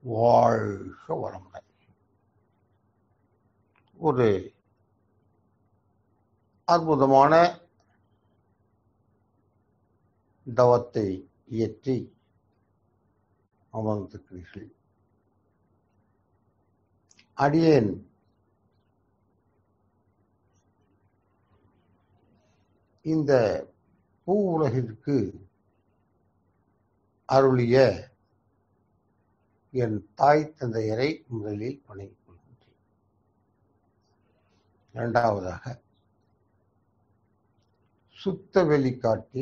வாழ்க வளமுடன் ஒரு அற்புதமான தவத்தை இயற்றி அமர்ந்திருக்கிறீர்கள் அடியேன் இந்த பூ உலகிற்கு அருளிய என் தாய் தந்தையரை முதலில் வணங்கிக் கொள்கின்றேன் இரண்டாவதாக சுத்த வெளி காட்டி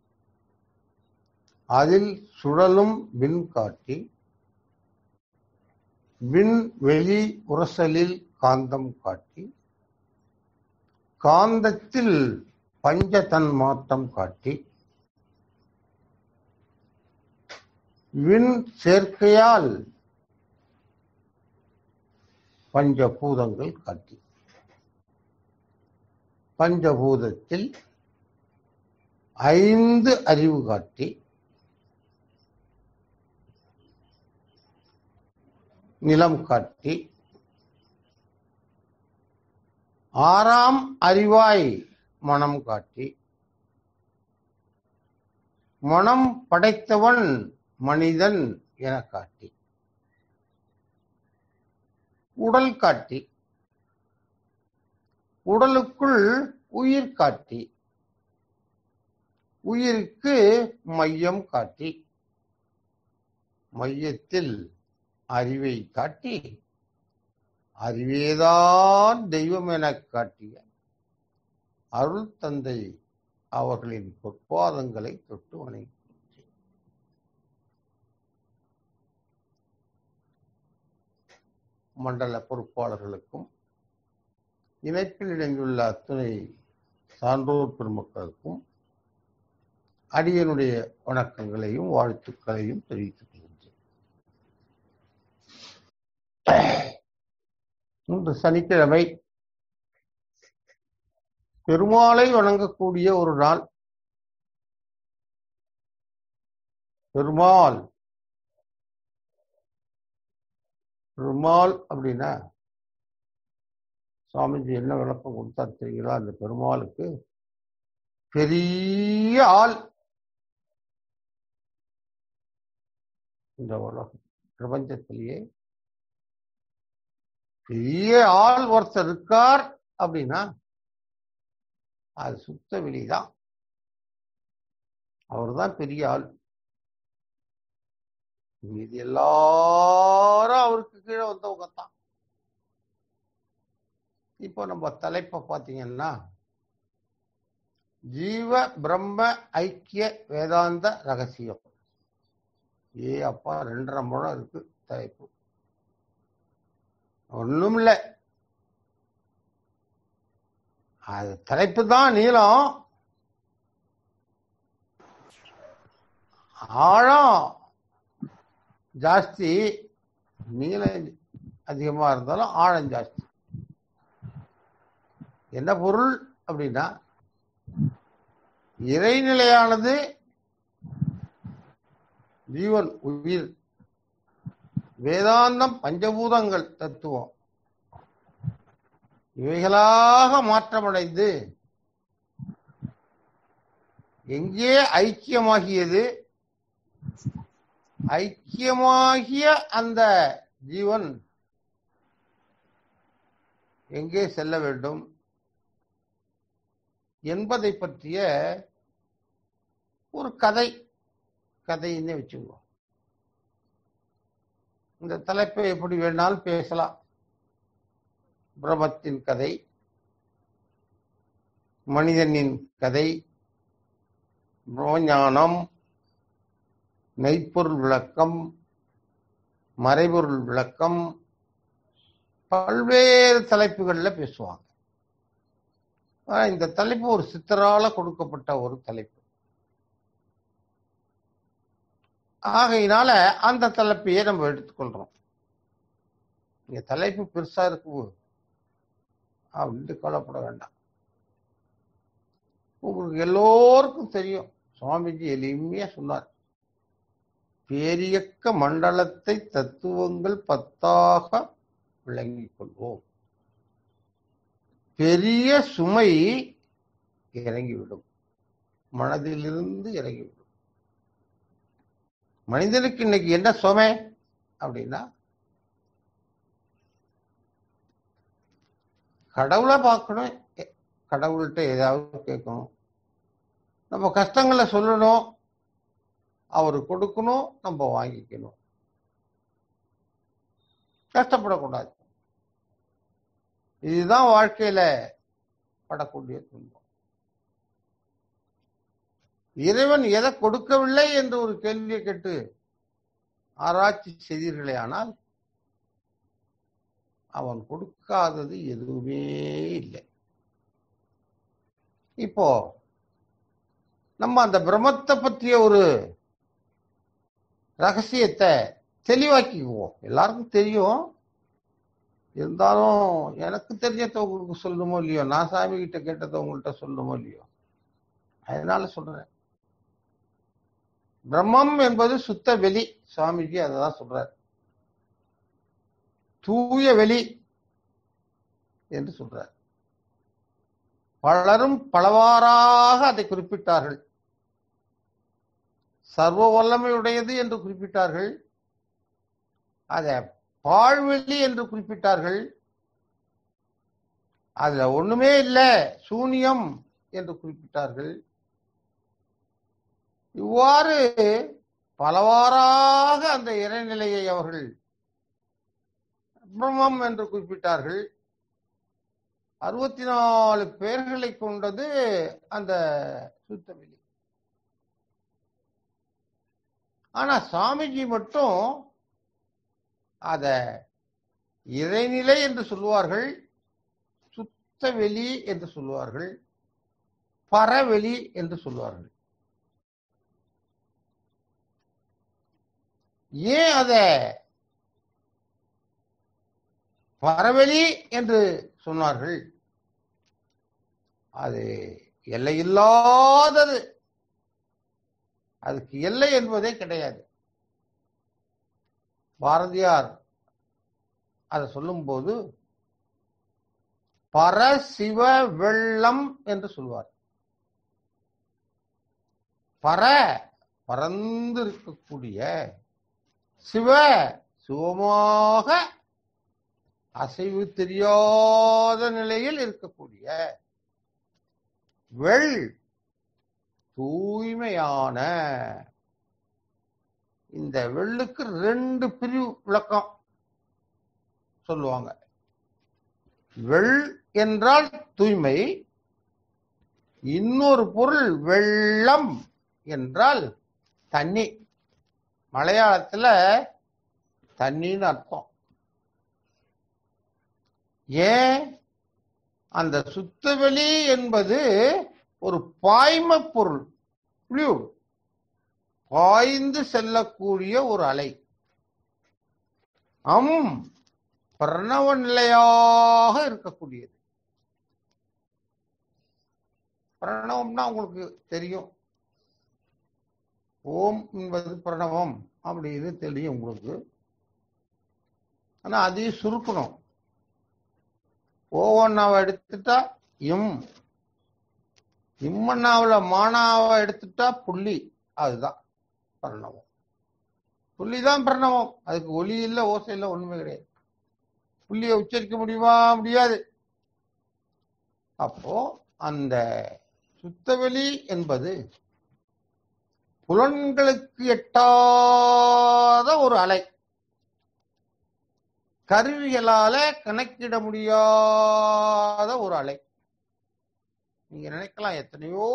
அதில் சுழலும் விண் காட்டி விண் வெளி உரசலில் காந்தம் காட்டி காந்தத்தில் பஞ்சதன் மாற்றம் காட்டி விண் சேர்க்கையால் பஞ்சபூதங்கள் காட்டி பஞ்சபூதத்தில் ஐந்து அறிவு காட்டி நிலம் காட்டி ஆறாம் அறிவாய் மனம் காட்டி மனம் படைத்தவன் மனிதன் என காட்டி உடல் காட்டி உடலுக்குள் உயிர் காட்டி உயிருக்கு மையம் காட்டி மையத்தில் அறிவை காட்டி அறிவேதான் தெய்வம் என காட்டிய அருள் தந்தை அவர்களின் பொற்பாதங்களை தொட்டு வணங்கி மண்டல பொறுப்பாளர்களுக்கும் இணைப்பில் இணைந்துள்ள அத்துணை சான்றோர் பெருமக்களுக்கும் அடியனுடைய வணக்கங்களையும் வாழ்த்துக்களையும் தெரிவித்துக் கொள்கின்றேன் இன்று சனிக்கிழமை பெருமாளை வணங்கக்கூடிய ஒரு நாள் பெருமாள் பெருமாள் அப்படின்னா சுவாமிஜி என்ன விளக்கம் கொடுத்தா தெரியுங்களா அந்த பெருமாளுக்கு பெரிய ஆள் இந்த உலகம் பிரபஞ்சத்திலேயே பெரிய ஆள் ஒருத்தர் இருக்கார் அப்படின்னா அது சுத்த வெளிதான் அவர் தான் பெரிய ஆள் மீதி எல்லாரும் அவருக்கு கீழே வந்தவங்க தான் இப்போ நம்ம தலைப்பை பார்த்தீங்கன்னா ஜீவ பிரம்ம ஐக்கிய வேதாந்த ரகசியம் ஏ அப்பா ரெண்டரை முழம் இருக்கு தலைப்பு ஒண்ணும் இல்லை அது தலைப்பு தான் நீளம் ஆழம் ஜாஸ்தி நீளம் அதிகமா இருந்தாலும் ஆழம் ஜாஸ்தி என்ன பொருள் அப்படின்னா இறைநிலையானது ஜீவன் உயிர் வேதாந்தம் பஞ்சபூதங்கள் தத்துவம் இவைகளாக மாற்றமடைந்து எங்கே ஐக்கியமாகியது ஐக்கியமாகிய அந்த ஜீவன் எங்கே செல்ல வேண்டும் என்பதை பற்றிய ஒரு கதை கதைன்னு வச்சுக்கோ இந்த தலைப்பை எப்படி வேணாலும் பேசலாம் பிரமத்தின் கதை மனிதனின் கதை ஞானம் மெய்ப்பொருள் விளக்கம் மறைபொருள் விளக்கம் பல்வேறு தலைப்புகள்ல பேசுவாங்க ஆனா இந்த தலைப்பு ஒரு சித்தரால கொடுக்கப்பட்ட ஒரு தலைப்பு ஆகையினால அந்த தலைப்பையே நம்ம எடுத்துக்கொள்றோம் இங்க தலைப்பு பெருசா இருக்கு அப்படின்ட்டு கவலைப்பட வேண்டாம் உங்களுக்கு எல்லோருக்கும் தெரியும் சுவாமிஜி எளிமையா சொன்னார் பேரியக்க மண்டலத்தை தத்துவங்கள் பத்தாக விளங்கிக் கொள்வோம் பெரிய சுமை இறங்கிவிடும் மனதிலிருந்து இறங்கிவிடும் மனிதனுக்கு இன்னைக்கு என்ன சுமை அப்படின்னா கடவுளை பார்க்கணும் எ- கடவுள்கிட்ட ஏதாவது கேட்கணும் நம்ம கஷ்டங்களை சொல்லணும் அவர் கொடுக்கணும் நம்ம வாங்கிக்கணும் கஷ்டப்படக்கூடாது இதுதான் வாழ்க்கையில படக்கூடிய துன்பம் இறைவன் எதை கொடுக்கவில்லை என்று ஒரு கேள்வியை கேட்டு ஆராய்ச்சி செய்தீர்களே ஆனால் அவன் கொடுக்காதது எதுவுமே இல்லை இப்போ நம்ம அந்த பிரம்மத்தை பற்றிய ஒரு ரகசியத்தை தெளிவாக்கிக்குவோம் எல்லாருக்கும் தெரியும் இருந்தாலும் எனக்கு தெரிஞ்சத உங்களுக்கு சொல்லணுமோ இல்லையோ நான் சாமி கிட்ட கேட்டதை உங்கள்கிட்ட சொல்லணுமோ இல்லையோ அதனால சொல்றேன் பிரம்மம் என்பது சுத்த வெளி சுவாமிஜி அததான் சொல்றார் தூய வெளி என்று சொல்றார் பலரும் பலவாறாக அதை குறிப்பிட்டார்கள் சர்வ வல்லமையுடையது என்று குறிப்பிட்டார்கள் அதை பாழ்வெளி என்று குறிப்பிட்டார்கள் அதுல ஒண்ணுமே இல்லை சூனியம் என்று குறிப்பிட்டார்கள் இவ்வாறு பலவாறாக அந்த இறைநிலையை அவர்கள் பிரம்மம் என்று குறிப்பிட்டார்கள் அறுபத்தி நாலு பெயர்களை கொண்டது அந்த சுத்தவெளி ஆனா சாமிஜி மட்டும் அத இறைநிலை என்று சொல்லுவார்கள் சுத்த வெளி என்று சொல்லுவார்கள் பரவெளி என்று சொல்லுவார்கள் ஏன் அத பரவெளி என்று சொன்னார்கள் அது எல்லையில்லாதது அதுக்கு எல்லை என்பதே கிடையாது பாரதியார் அதை சொல்லும்போது பரசிவ வெள்ளம் என்று சொல்வார் பர பறந்து இருக்கக்கூடிய சிவ சிவமாக அசைவு தெரியாத நிலையில் இருக்கக்கூடிய வெள் தூய்மையான இந்த வெள்ளுக்கு ரெண்டு பிரிவு விளக்கம் சொல்லுவாங்க வெள் என்றால் தூய்மை இன்னொரு பொருள் வெள்ளம் என்றால் தண்ணி மலையாளத்துல தண்ணின்னு அர்த்தம் ஏன் அந்த சுத்தவெளி என்பது ஒரு பாய்ம பொருள் fluid. பாய்ந்து செல்லக்கூடிய ஒரு அலை அம் பிரணவ நிலையாக இருக்கக்கூடியது பிரணவம்னா உங்களுக்கு தெரியும் ஓம் என்பது பிரணவம் அப்படின்னு தெரியும் உங்களுக்கு ஆனா அதையும் சுருக்கணும் ஓவண்ணாவை எடுத்துட்டா இம் இம்மண்ணாவில் மானாவை எடுத்துட்டா புள்ளி அதுதான் பிரணவம் புள்ளி தான் பிரணவம் அதுக்கு ஒலி இல்ல ஓசை இல்ல ஒண்ணுமே கிடையாது புள்ளியை உச்சரிக்க முடியுமா முடியாது அப்போ அந்த சுத்தவெளி என்பது புலன்களுக்கு எட்டாத ஒரு அலை கருவிகளால கணக்கிட முடியாத ஒரு அலை நீங்க நினைக்கலாம் எத்தனையோ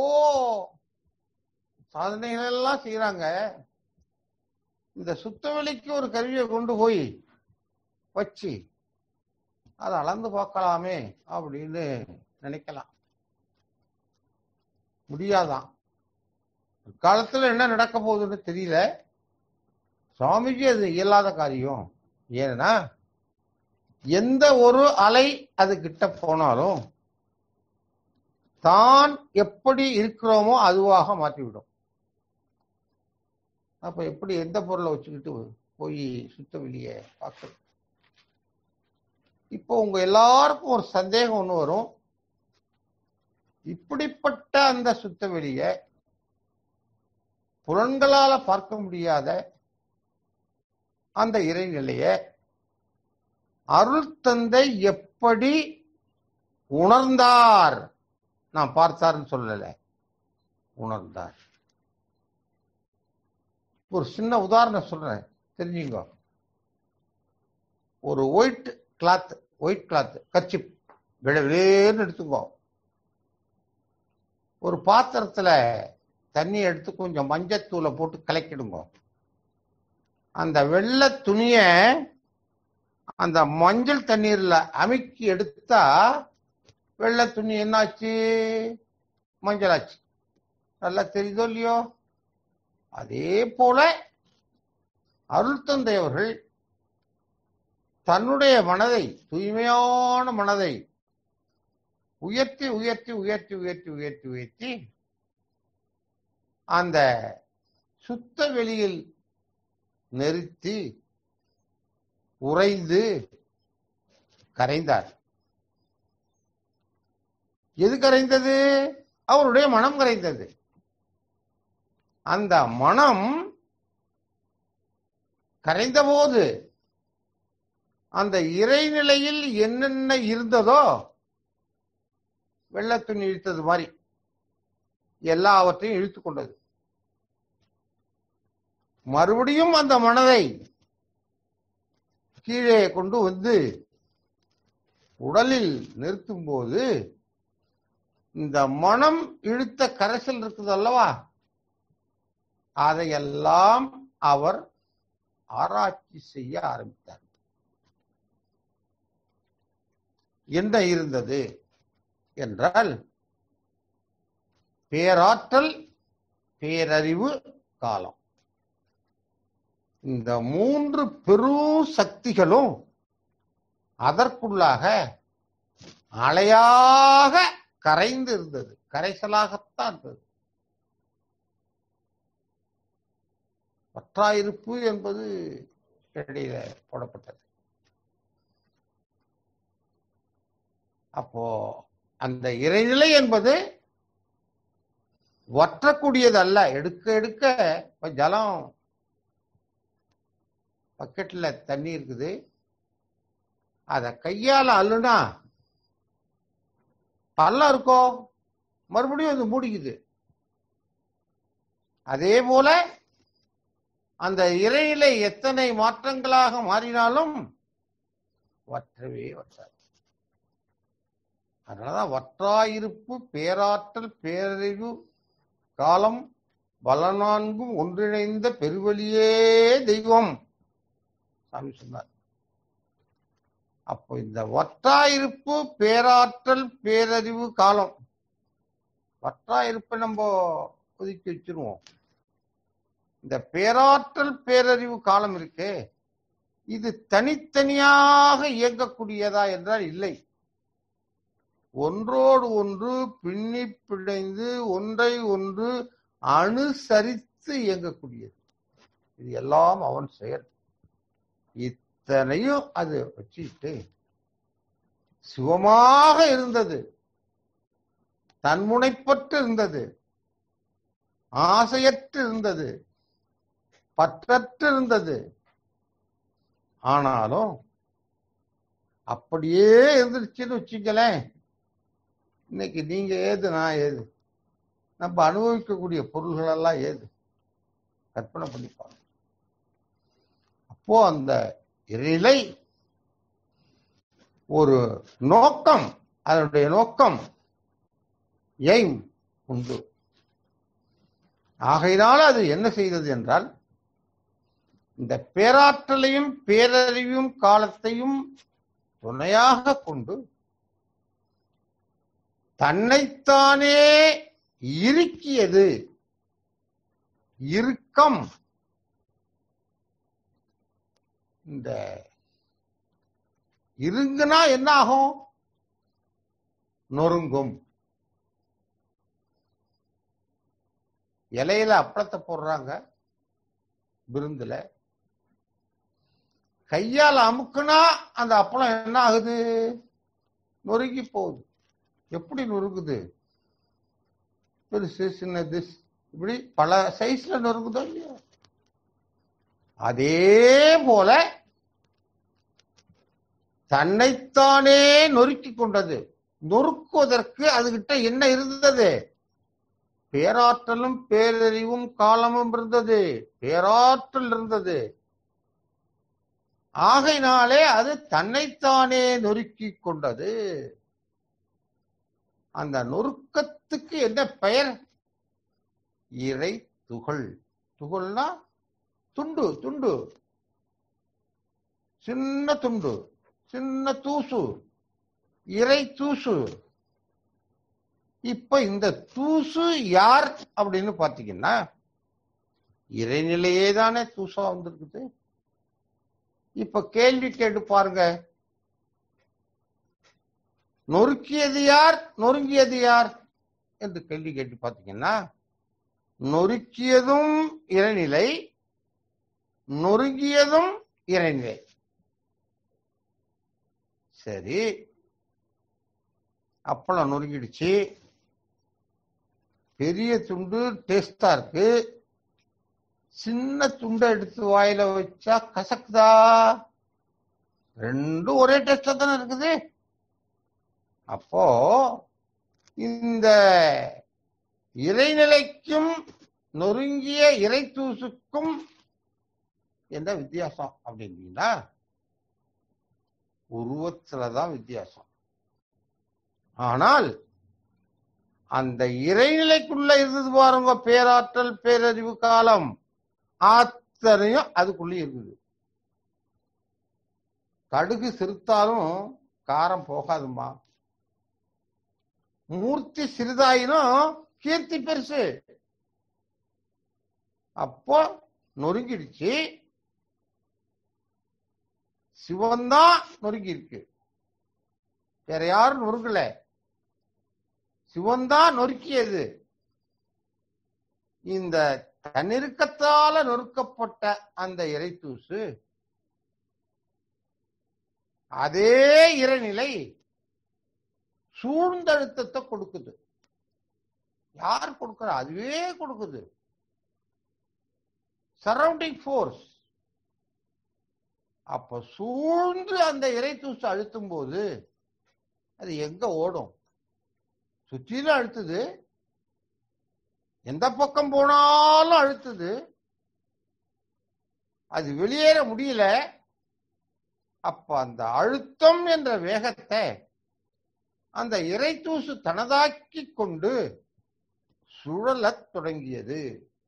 சாதனைகள் எல்லாம் செய்யறாங்க இந்த சுத்தவெளிக்கு ஒரு கருவியை கொண்டு போய் வச்சு அதை அளந்து பார்க்கலாமே அப்படின்னு நினைக்கலாம் முடியாதான் காலத்துல என்ன நடக்க போகுதுன்னு தெரியல சுவாமிஜி அது இயலாத காரியம் ஏன்னா எந்த ஒரு அலை அது கிட்ட போனாலும் தான் எப்படி இருக்கிறோமோ அதுவாக மாற்றிவிடும் அப்ப எப்படி எந்த பொருளை வச்சுக்கிட்டு போய் சுத்த வெளியே பார்க்க இப்போ உங்க எல்லாருக்கும் ஒரு சந்தேகம் ஒண்ணு வரும் இப்படிப்பட்ட அந்த சுத்த வெளிய புலன்களால பார்க்க முடியாத அந்த இறைநிலைய அருள் தந்தை எப்படி உணர்ந்தார் நான் பார்த்தார்னு சொல்லல உணர்ந்தார் ஒரு சின்ன உதாரணம் சொல்றேன் தெரிஞ்சுங்க ஒரு white cloth white cloth kerchief விழவேன்னு எடுத்துக்கோ ஒரு பாத்திரத்துல தண்ணி எடுத்து கொஞ்சம் மஞ்சத்தூளை போட்டு கலக்கிடுங்க அந்த வெள்ளை துணிய அந்த மஞ்சள் தண்ணீர்ல அமுக்கி எடுத்தா வெள்ளை துணி என்னாச்சு மஞ்சள் ஆச்சு நல்லா தெரியுதோ இல்லையோ அதே போல அருள் தந்தை அவர்கள் தன்னுடைய மனதை தூய்மையான மனதை உயர்த்தி உயர்த்தி உயர்த்தி உயர்த்தி உயர்த்தி உயர்த்தி அந்த சுத்த வெளியில் நிறுத்தி உறைந்து கரைந்தார் எது கரைந்தது அவருடைய மனம் கரைந்தது அந்த மனம் கரைந்தபோது அந்த இறைநிலையில் என்னென்ன இருந்ததோ வெள்ளத்துணி இழுத்தது மாதிரி எல்லாவற்றையும் இழுத்து கொண்டது மறுபடியும் அந்த மனதை கீழே கொண்டு வந்து உடலில் நிறுத்தும் போது இந்த மனம் இழுத்த கரைசல் இருக்குது அல்லவா அதையெல்லாம் அவர் ஆராய்ச்சி செய்ய ஆரம்பித்தார் என்ன இருந்தது என்றால் பேராற்றல் பேரறிவு காலம் இந்த மூன்று பெரும் சக்திகளும் அதற்குள்ளாக அலையாக கரைந்து இருந்தது கரைசலாகத்தான் இருந்தது பற்றாயிருப்பு என்பது இடையில போடப்பட்டது அப்போ அந்த இறைநிலை என்பது வற்றக்கூடியது அல்ல எடுக்க எடுக்க இப்ப ஜலம் பக்கெட்ல தண்ணி இருக்குது அத கையால அள்ளுனா பள்ளம் இருக்கோ மறுபடியும் அது மூடிக்குது அதே போல அந்த இறைநிலை எத்தனை மாற்றங்களாக மாறினாலும் வற்றவே வற்றாது அதனாலதான் வற்றாயிருப்பு பேராற்றல் பேரறிவு காலம் பலநான்கும் ஒன்றிணைந்த பெருவழியே தெய்வம் சாமி சொன்னார் அப்போ இந்த வற்றாயிருப்பு பேராற்றல் பேரறிவு காலம் வற்றாயிருப்பை நம்ம ஒதுக்கி வச்சிருவோம் இந்த பேராற்றல் பேரறிவு காலம் இருக்கு இது தனித்தனியாக இயங்கக்கூடியதா என்றால் இல்லை ஒன்றோடு ஒன்று பின்னி பிழைந்து ஒன்றை ஒன்று அனுசரித்து இயங்கக்கூடியது இது எல்லாம் அவன் செயல் இத்தனையும் அது வச்சுட்டு சிவமாக இருந்தது தன்முனைப்பற்று இருந்தது ஆசையற்று இருந்தது பற்றற்று இருந்தது ஆனாலும் அப்படியே இருந்துருச்சுன்னு வச்சுங்களேன் இன்னைக்கு நீங்க ஏது நான் ஏது நம்ம அனுபவிக்கக்கூடிய பொருள்கள் எல்லாம் ஏது கற்பனை பண்ணி பாருங்க அப்போ அந்த இறைநிலை ஒரு நோக்கம் அதனுடைய நோக்கம் எய்ம் உண்டு ஆகையினால் அது என்ன செய்தது என்றால் இந்த பேராற்றலையும் பேரறிவும் காலத்தையும் துணையாக கொண்டு தன்னைத்தானே இறுக்கியது இறுக்கம் இந்த இருங்குனா என்ன ஆகும் நொறுங்கும் இலையில அப்பளத்தை போடுறாங்க விருந்துல கையால் அமுக்குனா அந்த அப்பளம் என்ன ஆகுது நொறுங்கி போகுது எப்படி நொறுக்குது பெருசு சின்னது இப்படி பல சைஸ்ல நொறுக்குதோ இல்லையோ அதே போல தன்னைத்தானே நொறுக்கி கொண்டது நொறுக்குவதற்கு அதுகிட்ட என்ன இருந்தது பேராற்றலும் பேரறிவும் காலமும் இருந்தது பேராற்றல் இருந்தது ஆகையினாலே அது தன்னைத்தானே நொறுக்கி கொண்டது அந்த நொறுக்கத்துக்கு என்ன பெயர் இறை துகள் துகள்னா துண்டு துண்டு சின்ன துண்டு சின்ன தூசு இறை தூசு இப்ப இந்த தூசு யார் அப்படின்னு பாத்தீங்கன்னா இறைநிலையே தானே தூசா வந்திருக்குது இப்ப கேள்வி கேட்டு பாருங்க நொறுக்கியது யார் நொறுங்கியது யார் என்று கேள்வி கேட்டு பாத்தீங்கன்னா நொறுக்கியதும் இறைநிலை நொறுங்கியதும் இறைநிலை சரி அப்பளம் நொறுங்கிடுச்சு பெரிய துண்டு டேஸ்டா இருக்கு சின்ன துண்டை எடுத்து வாயில வச்சா கசக்குதா ரெண்டும் ஒரே டேஸ்டா தானே இருக்குது அப்போ இந்த இறைநிலைக்கும் நொறுங்கிய இறை தூசுக்கும் என்ன வித்தியாசம் அப்படின்னா உருவத்துலதான் வித்தியாசம் ஆனால் அந்த இறைநிலைக்குள்ள இருந்தது பாருங்க பேராற்றல் பேரறிவு காலம் அத்தனையும் அதுக்குள்ள இருக்குது கடுகு சிறுத்தாலும் காரம் போகாதுமா மூர்த்தி சிறிதாயினும் கீர்த்தி பெருசு அப்போ நொறுங்கிடுச்சு சிவன்தான் நொறுங்கி இருக்கு வேற யாரும் நொறுக்கல சிவன்தான் நொறுக்கியது இந்த தன்னிருக்கத்தால நொறுக்கப்பட்ட அந்த இறைத்தூசு அதே இறைநிலை சூழ்ந்தழுத்தத்தை கொடுக்குது யார் கொடுக்கிற அதுவே கொடுக்குது சரௌண்டிங் ஃபோர்ஸ் அப்ப சூழ்ந்து அந்த இறை தூசு அழுத்தும் போது அது எங்க ஓடும் சுற்றிலும் அழுத்துது எந்த பக்கம் போனாலும் அழுத்துது அது வெளியேற முடியல அப்ப அந்த அழுத்தம் என்ற வேகத்தை அந்த இறை தூசு தனதாக்கி கொண்டு சுழலத் தொடங்கியது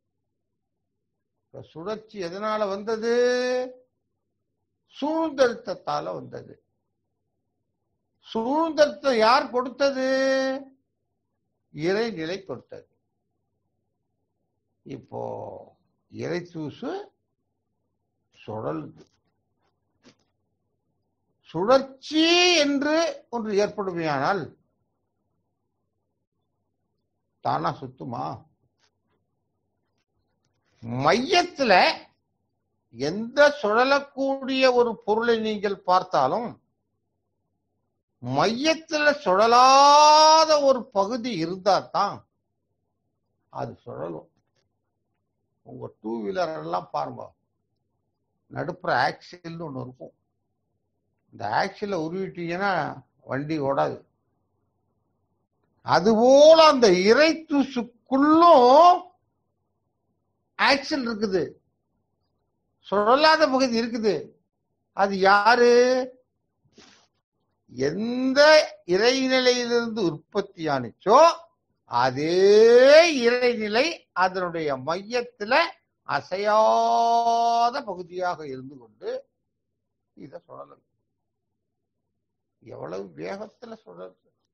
இப்ப சுழற்சி எதனால வந்தது சூழ்ந்தழுத்தத்தால வந்தது சூழ்ந்தழுத்தம் யார் கொடுத்தது இறைநிலை கொடுத்தது இப்போ இறை தூசு சுழலுது சுழற்சி என்று ஒன்று ஏற்படுமையானால் தானா சுத்துமா மையத்துல எந்த சுழலக்கூடிய ஒரு பொருளை நீங்கள் பார்த்தாலும் மையத்துல சுழலாத ஒரு பகுதி இருந்தா தான் அது சுழலும் உங்க டூ வீலர் எல்லாம் பாருங்க நடுப்புற ஆக்சில்னு ஒண்ணு இருக்கும் இந்த ஆக்சில உருவிட்டீங்கன்னா வண்டி ஓடாது அதுபோல அந்த இறை தூசுக்குள்ளும் ஆக்சில் இருக்குது சுழலாத பகுதி இருக்குது அது யாரு எந்த இறைநிலையிலிருந்து உற்பத்தி ஆனிச்சோ அதே இறைநிலை அதனுடைய மையத்துல அசையாத பகுதியாக இருந்து கொண்டு இத சுழலும் எவ்வளவு வேகத்துல சுழல்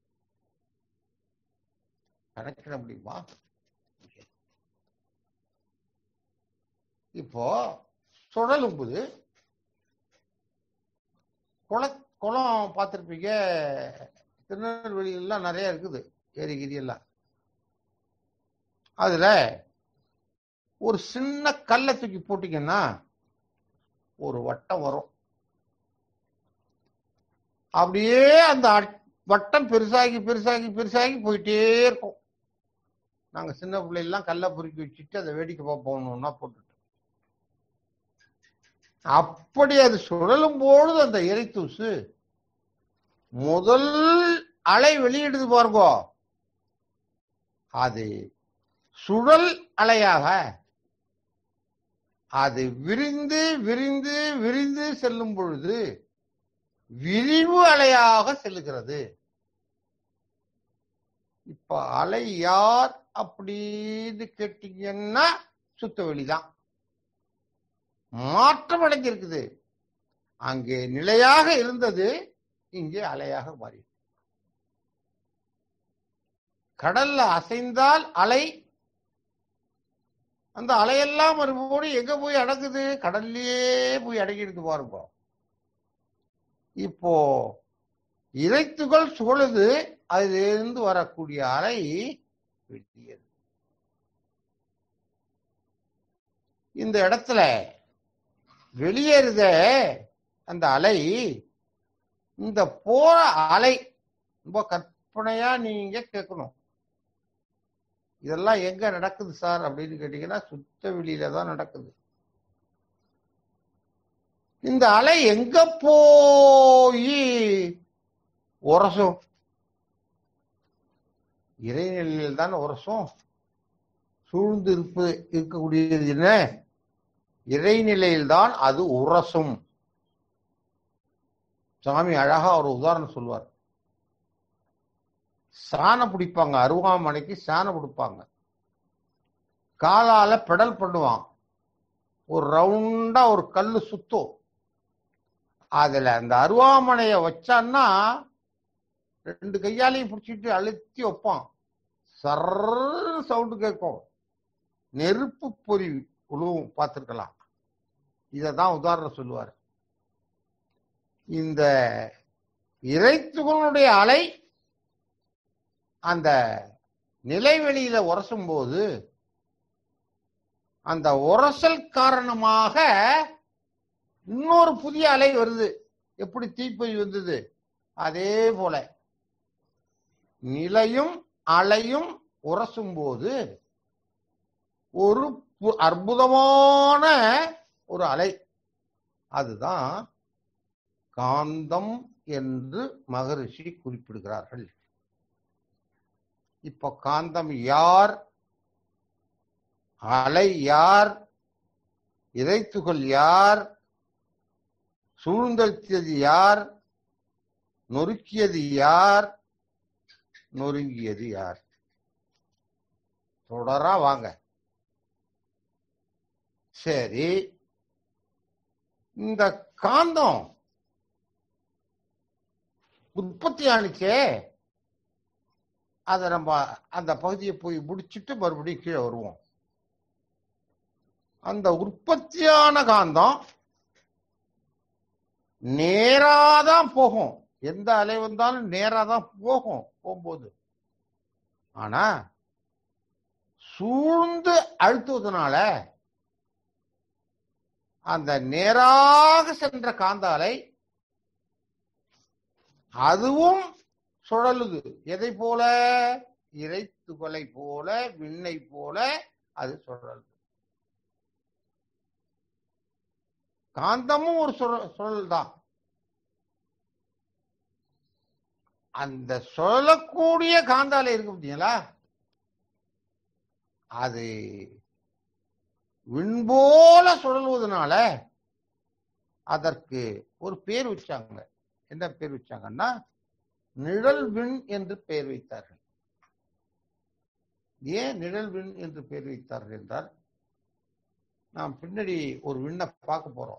கணக்கிட முடியுமா இப்போ சுழலும் போது குள குளம் பார்த்துருப்பீங்க திருநெல்வேலியெல்லாம் நிறைய இருக்குது ஏரிகிரி எல்லாம் அதுல ஒரு சின்ன கல்லை தூக்கி போட்டீங்கன்னா ஒரு வட்டம் வரும் அப்படியே அந்த அட்- வட்டம் பெருசாகி பெருசாகி பெருசாகி போயிட்டே இருக்கும் நாங்க சின்ன பிள்ளைலாம் கல்லை பொறுக்கி வச்சுட்டு அதை வேடிக்கை பார்ப்போம்னா போட்டுட்டு அப்படி அது சுழலும் பொழுது அந்த இறைத்தூசு முதல் அலை வெளியிடுது பாருங்க அது சுழல் அலையாக அது விரிந்து விரிந்து விரிந்து செல்லும் பொழுது விரிவு அலையாக செல்லுகிறது இப்ப அலை யார் அப்படின்னு கேட்டீங்கன்னா சுத்த வெளிதான் மாற்றம் அடைஞ்சிருக்குது அங்கே நிலையாக இருந்தது இங்கே அலையாக மாறி கடல்ல அசைந்தால் அலை அந்த அலையெல்லாம் மறுபடியும் எங்க போய் அடங்குது கடல்லையே போய் அடங்கிடுது பாருங்க இப்போ இறைத்துகள் சுழலுது அதிலிருந்து வரக்கூடிய அலை வெளியேறு இந்த இடத்துல வெளியேறுத அந்த அலை இந்த போற அலை ரொம்ப கற்பனையா நீங்க கேட்கணும் இதெல்லாம் எங்க நடக்குது சார் அப்படின்னு கேட்டீங்கன்னா சுத்த வெளியில தான் நடக்குது இந்த அலை எங்க போய் உரசும் இறைநிலையில் தான் உரசும் சூழ்ந்து இருப்பு இருக்கக்கூடியது என்ன இறைநிலையில் தான் அது உரசும் சாமி அழகா ஒரு உதாரணம் சொல்லுவார் சாணம் பிடிப்பாங்க அருவாமனைக்கு சாணம் பிடிப்பாங்க காலால பெடல் பண்ணுவான் ஒரு ரவுண்டா ஒரு கல்லு சுத்தும் அதுல அந்த அருவாமனைய வச்சான்னா ரெண்டு கையாலையும் பிடிச்சிட்டு அழுத்தி வைப்பான் சர் சவுண்டு கேட்கும் நெருப்பு பொறி உழுவும் பார்த்திருக்கலாம் இததான் உதாரணம் சொல்லுவார் இந்த இறைத்துகளுடைய அலை அந்த நிலைவெளியில உரசும் போது அந்த உரசல் காரணமாக இன்னொரு புதிய அலை வருது எப்படி தீப்பொறி வந்தது அதே போல நிலையும் அலையும் உரசும் போது ஒரு பு- அற்புதமான ஒரு அலை அதுதான் காந்தம் என்று மகரிஷி குறிப்பிடுகிறார்கள் இப்ப காந்தம் யார் அலை யார் இறைத்துகள் யார் சூழ்ந்தெழுத்தியது யார் நொறுக்கியது யார் நொறுங்கியது யார் தொடரா வாங்க சரி இந்த காந்தம் உற்பத்தி ஆனிச்சே அதை நம்ம அந்த பகுதியை போய் முடிச்சிட்டு மறுபடியும் கீழே வருவோம் அந்த உற்பத்தியான காந்தம் நேராதான் போகும் எந்த அலை வந்தாலும் நேராதான் போகும் போகும்போது ஆனா சூழ்ந்து அழுத்துவதனால அந்த நேராக சென்ற காந்த அலை அதுவும் சுழலுது எதை போல இறைத்துகளை போல விண்ணை போல அது சுழலுது காந்தமும் ஒரு சுழல் சுழல் தான் அந்த சுழலக்கூடிய காந்தாலை இருக்கு பார்த்தீங்களா அது விண்போல சுழல்வதனால அதற்கு ஒரு பேர் வச்சாங்க என்ன பேர் வச்சாங்கன்னா நிழல் விண் என்று பெயர் வைத்தார்கள் ஏன் நிழல் விண் என்று பெயர் வைத்தார்கள் என்றால் நாம் பின்னாடி ஒரு விண்ணை பார்க்க போறோம்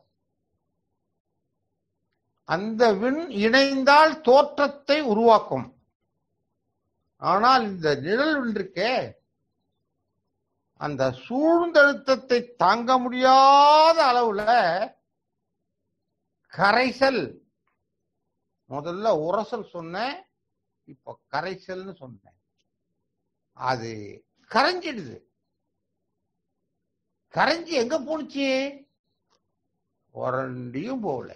அந்த விண் இணைந்தால் தோற்றத்தை உருவாக்கும் ஆனால் இந்த நிழல் விண் இருக்கே அந்த சூழ்ந்தழுத்தத்தை தாங்க முடியாத அளவுல கரைசல் முதல்ல உரசல் சொன்னேன் இப்போ கரைசல்னு சொன்னேன் அது கரைஞ்சிடுது கரைஞ்சி எங்க போணுச்சு உரண்டியும் போகல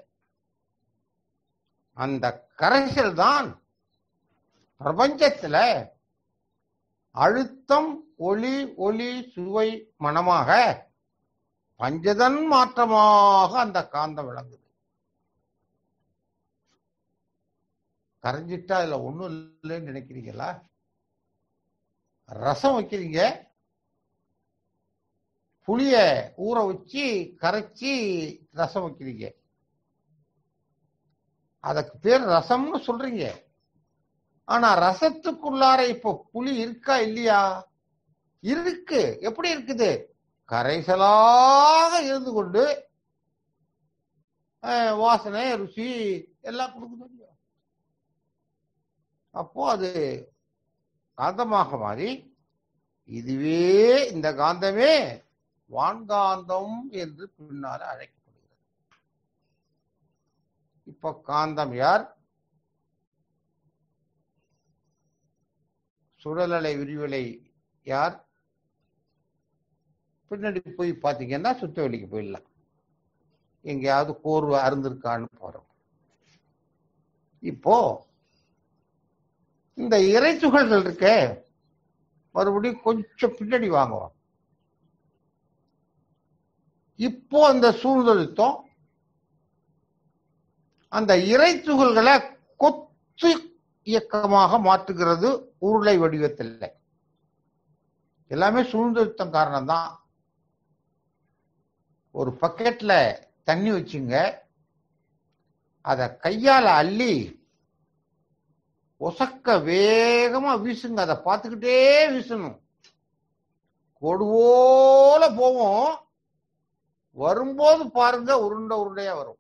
அந்த கரைசல் தான் பிரபஞ்சத்துல அழுத்தம் ஒளி ஒளி சுவை மனமாக பஞ்சதன் மாற்றமாக அந்த காந்தம் விளங்குது கரைஞ்சிட்டா அதுல ஒண்ணும் இல்லைன்னு நினைக்கிறீங்களா ரசம் வைக்கிறீங்க புளிய ஊற வச்சு கரைச்சி ரசம் வைக்கிறீங்க அதுக்கு பேர் ரசம்னு சொல்றீங்க ஆனா ரசத்துக்குள்ளார இப்போ புளி இருக்கா இல்லையா இருக்கு எப்படி இருக்குது கரைசலாக இருந்து கொண்டு அஹ், வாசனை ருசி எல்லாம் கொடுக்குது இல்லையா? அப்போ அது காந்தமாக மாறி இதுவே இந்த காந்தமே வான்காந்தம் என்று பின்னால அழைக்கப்படுகிறது இப்போ காந்தம் யார் சுழலலை விரிவலை யார் பின்னாடி போய் பார்த்தீங்கன்னா சுத்த வெளிக்கு போயிடலாம் எங்கேயாவது கோர்வை அருந்திருக்கான்னு போறோம் இப்போ இந்த இறைத்துகள்கள் இருக்கே மறுபடியும் கொஞ்சம் பின்னாடி வாங்குவோம் இப்போ அந்த சூழ்நிலைத்தம் அந்த இறைத்துகள்களை கொத்து இயக்கமாக மாற்றுகிறது உருளை வடிவத்தில் எல்லாமே சூழ்நிலைத்தம் காரணம்தான் ஒரு பக்கெட்ல தண்ணி வச்சுங்க அத கையால அள்ளி ஒசக்க வேகமா வீசுங்க அதை பார்த்துக்கிட்டே வீசணும் கொடுவோல போவோம் வரும்போது பாருங்க உருண்டை உருண்டையா வரும்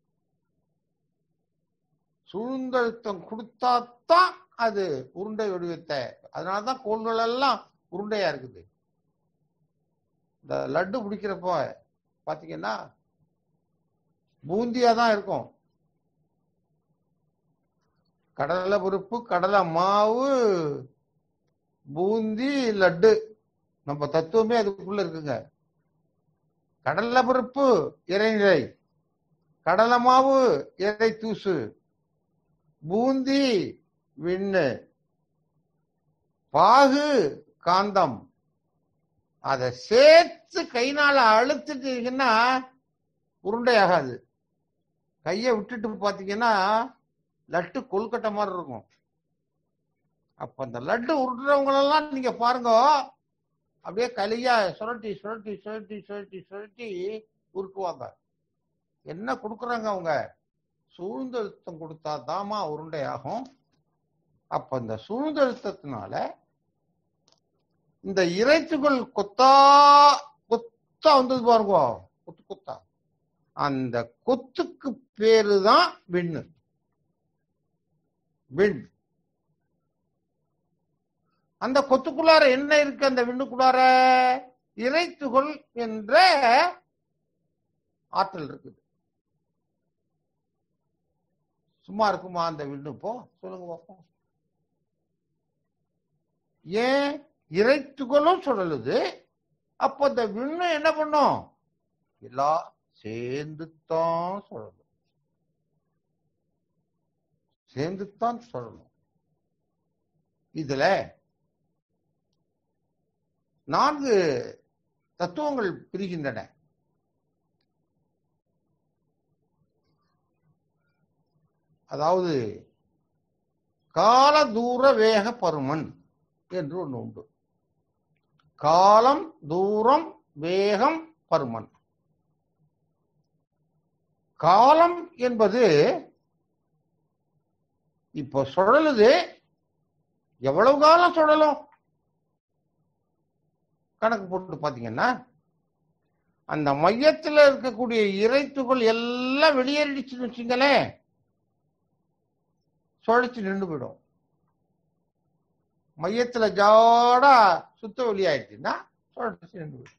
சூழ்ந்தழுத்தம் கொடுத்தாத்தான் அது உருண்டை வடிவத்தை அதனாலதான் கோள்கள் எல்லாம் உருண்டையா இருக்குது இந்த லட்டு பிடிக்கிறப்போ பாத்தீங்கன்னா பூந்தியா தான் இருக்கும் கடலை பருப்பு கடலை மாவு பூந்தி லட்டு நம்ம தத்துவமே அதுக்குள்ள இருக்குங்க கடலை பருப்பு இறைநிலை கடலை மாவு இறை தூசு பூந்தி விண்ணு பாகு காந்தம் அதை சேர்த்து கைனால அழுத்திட்டீங்கன்னா உருண்டை ஆகாது கையை விட்டுட்டு பாத்தீங்கன்னா லட்டு கொழுக்கட்டை மாதிரி இருக்கும் அப்ப அந்த லட்டு உருட்டுறவங்களெல்லாம் நீங்க பாருங்க அப்படியே களியா சுரட்டி சுரட்டி சுரட்டி சுரட்டி சுரட்டி உருட்டுவாங்க என்ன கொடுக்குறாங்க அவங்க சூழ்ந்தழுத்தம் கொடுத்தா தாமா உருண்டை ஆகும் அப்ப இந்த சூழ்ந்தழுத்தத்தினால இந்த இறைத்துகள் கொத்தா கொத்தா வந்தது பாருங்க கொத்து கொத்தா அந்த கொத்துக்கு பேரு தான் விண்ணு விண் அந்த கொத்துக்குள்ளார என்ன இருக்கு அந்த விண்ணுக்குள்ளார இறைத்துகள் என்ற ஆற்றல் இருக்குது சும்மா இருக்குமா அந்த விண்ணு இப்போ சொல்லுங்க பார்ப்போம் ஏன் இறைத்துகளும் சுழலுது அப்போ அந்த விண்ணு என்ன பண்ணும் எல்லாம் சேர்ந்துத்தான் சுழலும் சேர்ந்துத்தான் சொல்லணும் இதுல நான்கு தத்துவங்கள் பிரிகின்றன அதாவது கால தூர வேக பருமன் என்று ஒன்று உண்டு காலம் தூரம் வேகம் பருமன் காலம் என்பது இப்போ சுழலுது எவ்வளவு காலம் சுழலும் கணக்கு போட்டு பாத்தீங்கன்னா அந்த மையத்துல இருக்கக்கூடிய இறைத்துகள் எல்லாம் வெளியேறிடுச்சுன்னு வச்சுங்களேன் சுழற்சி நின்று போயிடும் மையத்துல ஜாடா சுத்த வெளியாயிடுச்சுன்னா சுழற்சி நின்று போயிடும்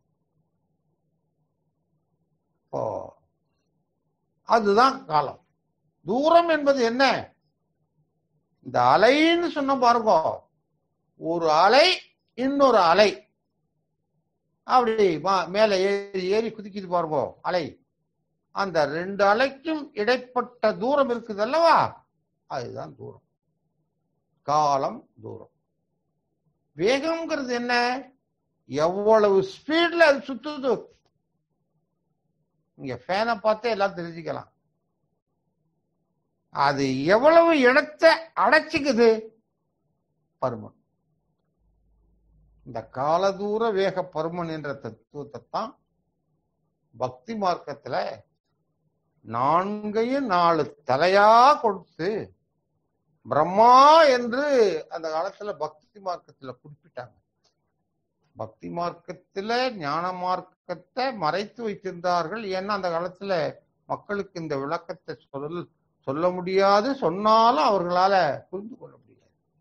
இப்போ அதுதான் காலம் தூரம் என்பது என்ன இந்த அலைன்னு சொன்ன பாருங்க ஒரு அலை இன்னொரு அலை அப்படி மா- மேல ஏறி ஏறி குதிக்குது பாருங்க அலை அந்த ரெண்டு அலைக்கும் இடைப்பட்ட தூரம் இருக்குது அல்லவா அதுதான் தூரம் காலம் தூரம் வேகம்ங்கிறது என்ன எவ்வளவு ஸ்பீட்ல அது சுத்துது இங்க ஃபேனை பார்த்தே எல்லாம் தெரிஞ்சுக்கலாம் அது எவ்வளவு இடத்தை அடைச்சிக்குது பருமன் இந்த காலதூர வேக பருமன் என்ற தத்துவத்தை தான் பக்தி மார்க்கத்துல நான்கையும் நாலு தலையா கொடுத்து பிரம்மா என்று அந்த காலத்துல பக்தி மார்க்கத்துல குறிப்பிட்டாங்க பக்தி மார்க்கத்துல ஞான மார்க்கத்தை மறைத்து வைத்திருந்தார்கள் ஏன்னா அந்த காலத்துல மக்களுக்கு இந்த விளக்கத்தை சொல்ல சொல்ல முடியாது சொன்னாலும் அவர்களால புரிந்து கொள்ள முடியாது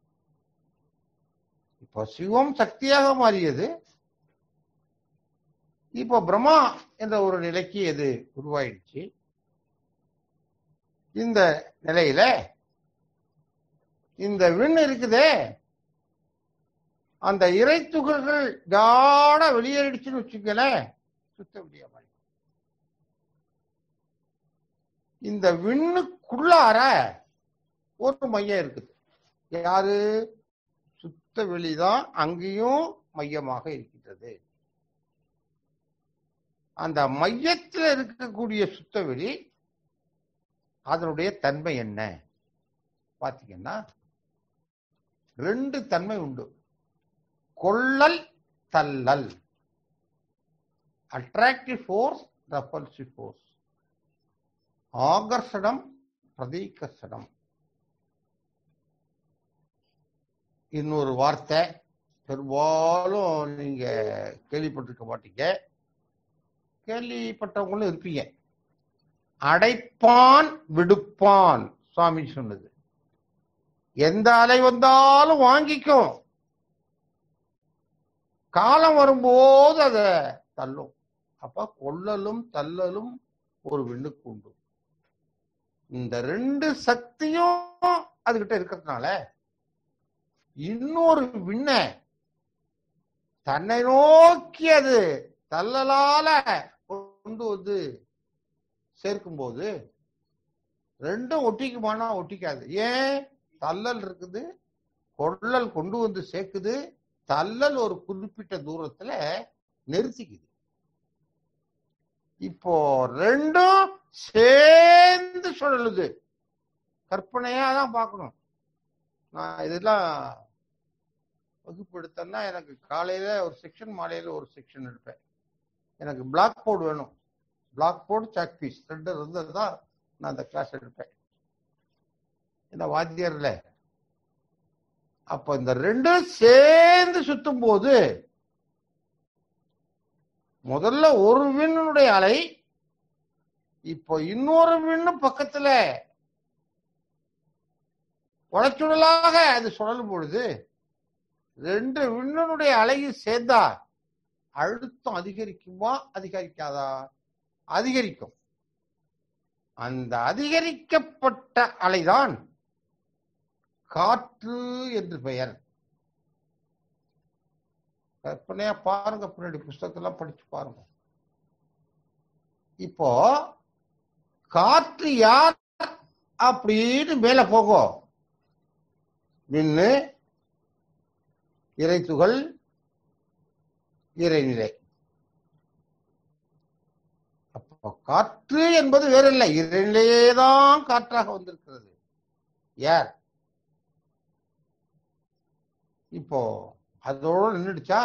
இப்போ சிவம் சக்தியாக மாறியது இப்போ பிரம்மா என்ற ஒரு நிலைக்கு அது உருவாயிடுச்சு இந்த நிலையில இந்த விண் இருக்குதே அந்த இறை துகள்கள் ஜாட வெளியேறிடுச்சுன்னு வச்சுக்கலேன் சுத்த முடியாம இந்த விண்ணுக்குள்ளார ஒரு மையம் இருக்குது யாரு சுத்த வெளிதான் அங்கேயும் மையமாக இருக்கின்றது அந்த மையத்தில் இருக்கக்கூடிய சுத்த வெளி அதனுடைய தன்மை என்ன பாத்தீங்கன்னா ரெண்டு தன்மை உண்டு கொள்ளல் தள்ளல் அட்ராக்டிவ் ஃபோர்ஸ் ரெப்பல்சிவ் ஃபோர்ஸ் ஆகர்ஷணம் பிரதீகர்ஷணம் இன்னொரு வார்த்தை பெரும்பாலும் நீங்க கேள்விப்பட்டிருக்க மாட்டீங்க கேள்விப்பட்டவங்களும் இருப்பீங்க அடைப்பான் விடுப்பான் சுவாமி சொன்னது எந்த அலை வந்தாலும் வாங்கிக்கும் காலம் வரும்போது அத தள்ளும் அப்ப கொள்ளலும் தள்ளலும் ஒரு விண்ணுக்கு உண்டு இந்த ரெண்டு சக்தியும் அதுகிட்ட இருக்கிறதுனால இன்னொரு விண்ண தன்னை நோக்கி அது தள்ளலால கொண்டு வந்து சேர்க்கும் போது ரெண்டும் ஒட்டிக்குமானா ஒட்டிக்காது ஏன் தள்ளல் இருக்குது கொள்ளல் கொண்டு வந்து சேர்க்குது தள்ளல் ஒரு குறிப்பிட்ட தூரத்துல நிறுத்திக்குது இப்போ ரெண்டும் சேர்ந்து சுழலுது கற்பனையா தான் பார்க்கணும் நான் இதெல்லாம் வகுப்பு எடுத்தேன்னா எனக்கு காலையில ஒரு செக்ஷன் மாலையில ஒரு செக்ஷன் எடுப்பேன் எனக்கு பிளாக் போர்டு வேணும் பிளாக் போர்டு சாக் பீஸ் ரெண்டு இருந்தது தான் நான் அந்த கிளாஸ் எடுப்பேன் இந்த வாத்தியார்ல அப்ப இந்த ரெண்டும் சேர்ந்து சுத்தும் போது முதல்ல ஒரு விண்ணுடைய அலை இப்போ இன்னொரு விண்ணு பக்கத்துல உடச்சுடலாக அது சுழலும் பொழுது ரெண்டு விண்ணனுடைய அலையும் சேர்ந்தா அழுத்தம் அதிகரிக்குமா அதிகரிக்காதா அதிகரிக்கும் அந்த அதிகரிக்கப்பட்ட அலைதான் காற்று என்று பெயர் கற்பனையா பாருங்க பின்னாடி புஸ்தகத்தெல்லாம் படிச்சு பாருங்க இப்போ காற்று யார் அப்படின்னு மேல போகும் நின்று இறைத்துகள் இறைநிலை அப்போ காற்று என்பது வேறில்லை இறைநிலையேதான் காற்றாக வந்திருக்கிறது யார் இப்போ அதோட நின்றுடுச்சா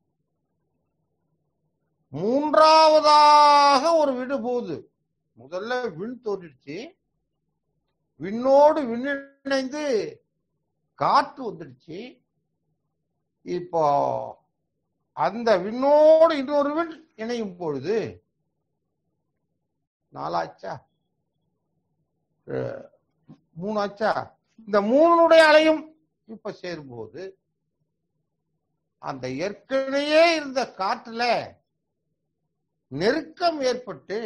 மூன்றாவதாக ஒரு விடு போகுது முதல்ல விண் தோன்றிடுச்சு விண்ணோடு விண்ணிணைந்து காற்று வந்துடுச்சு இப்போ அந்த விண்ணோடு இன்னொரு விண் இணையும் பொழுது நாலாச்சா அஹ், மூணாச்சா இந்த மூணுடைய அலையும் இப்ப சேரும்போது அந்த ஏற்கனவே இருந்த காற்றுல நெருக்கம் ஏற்பட்டு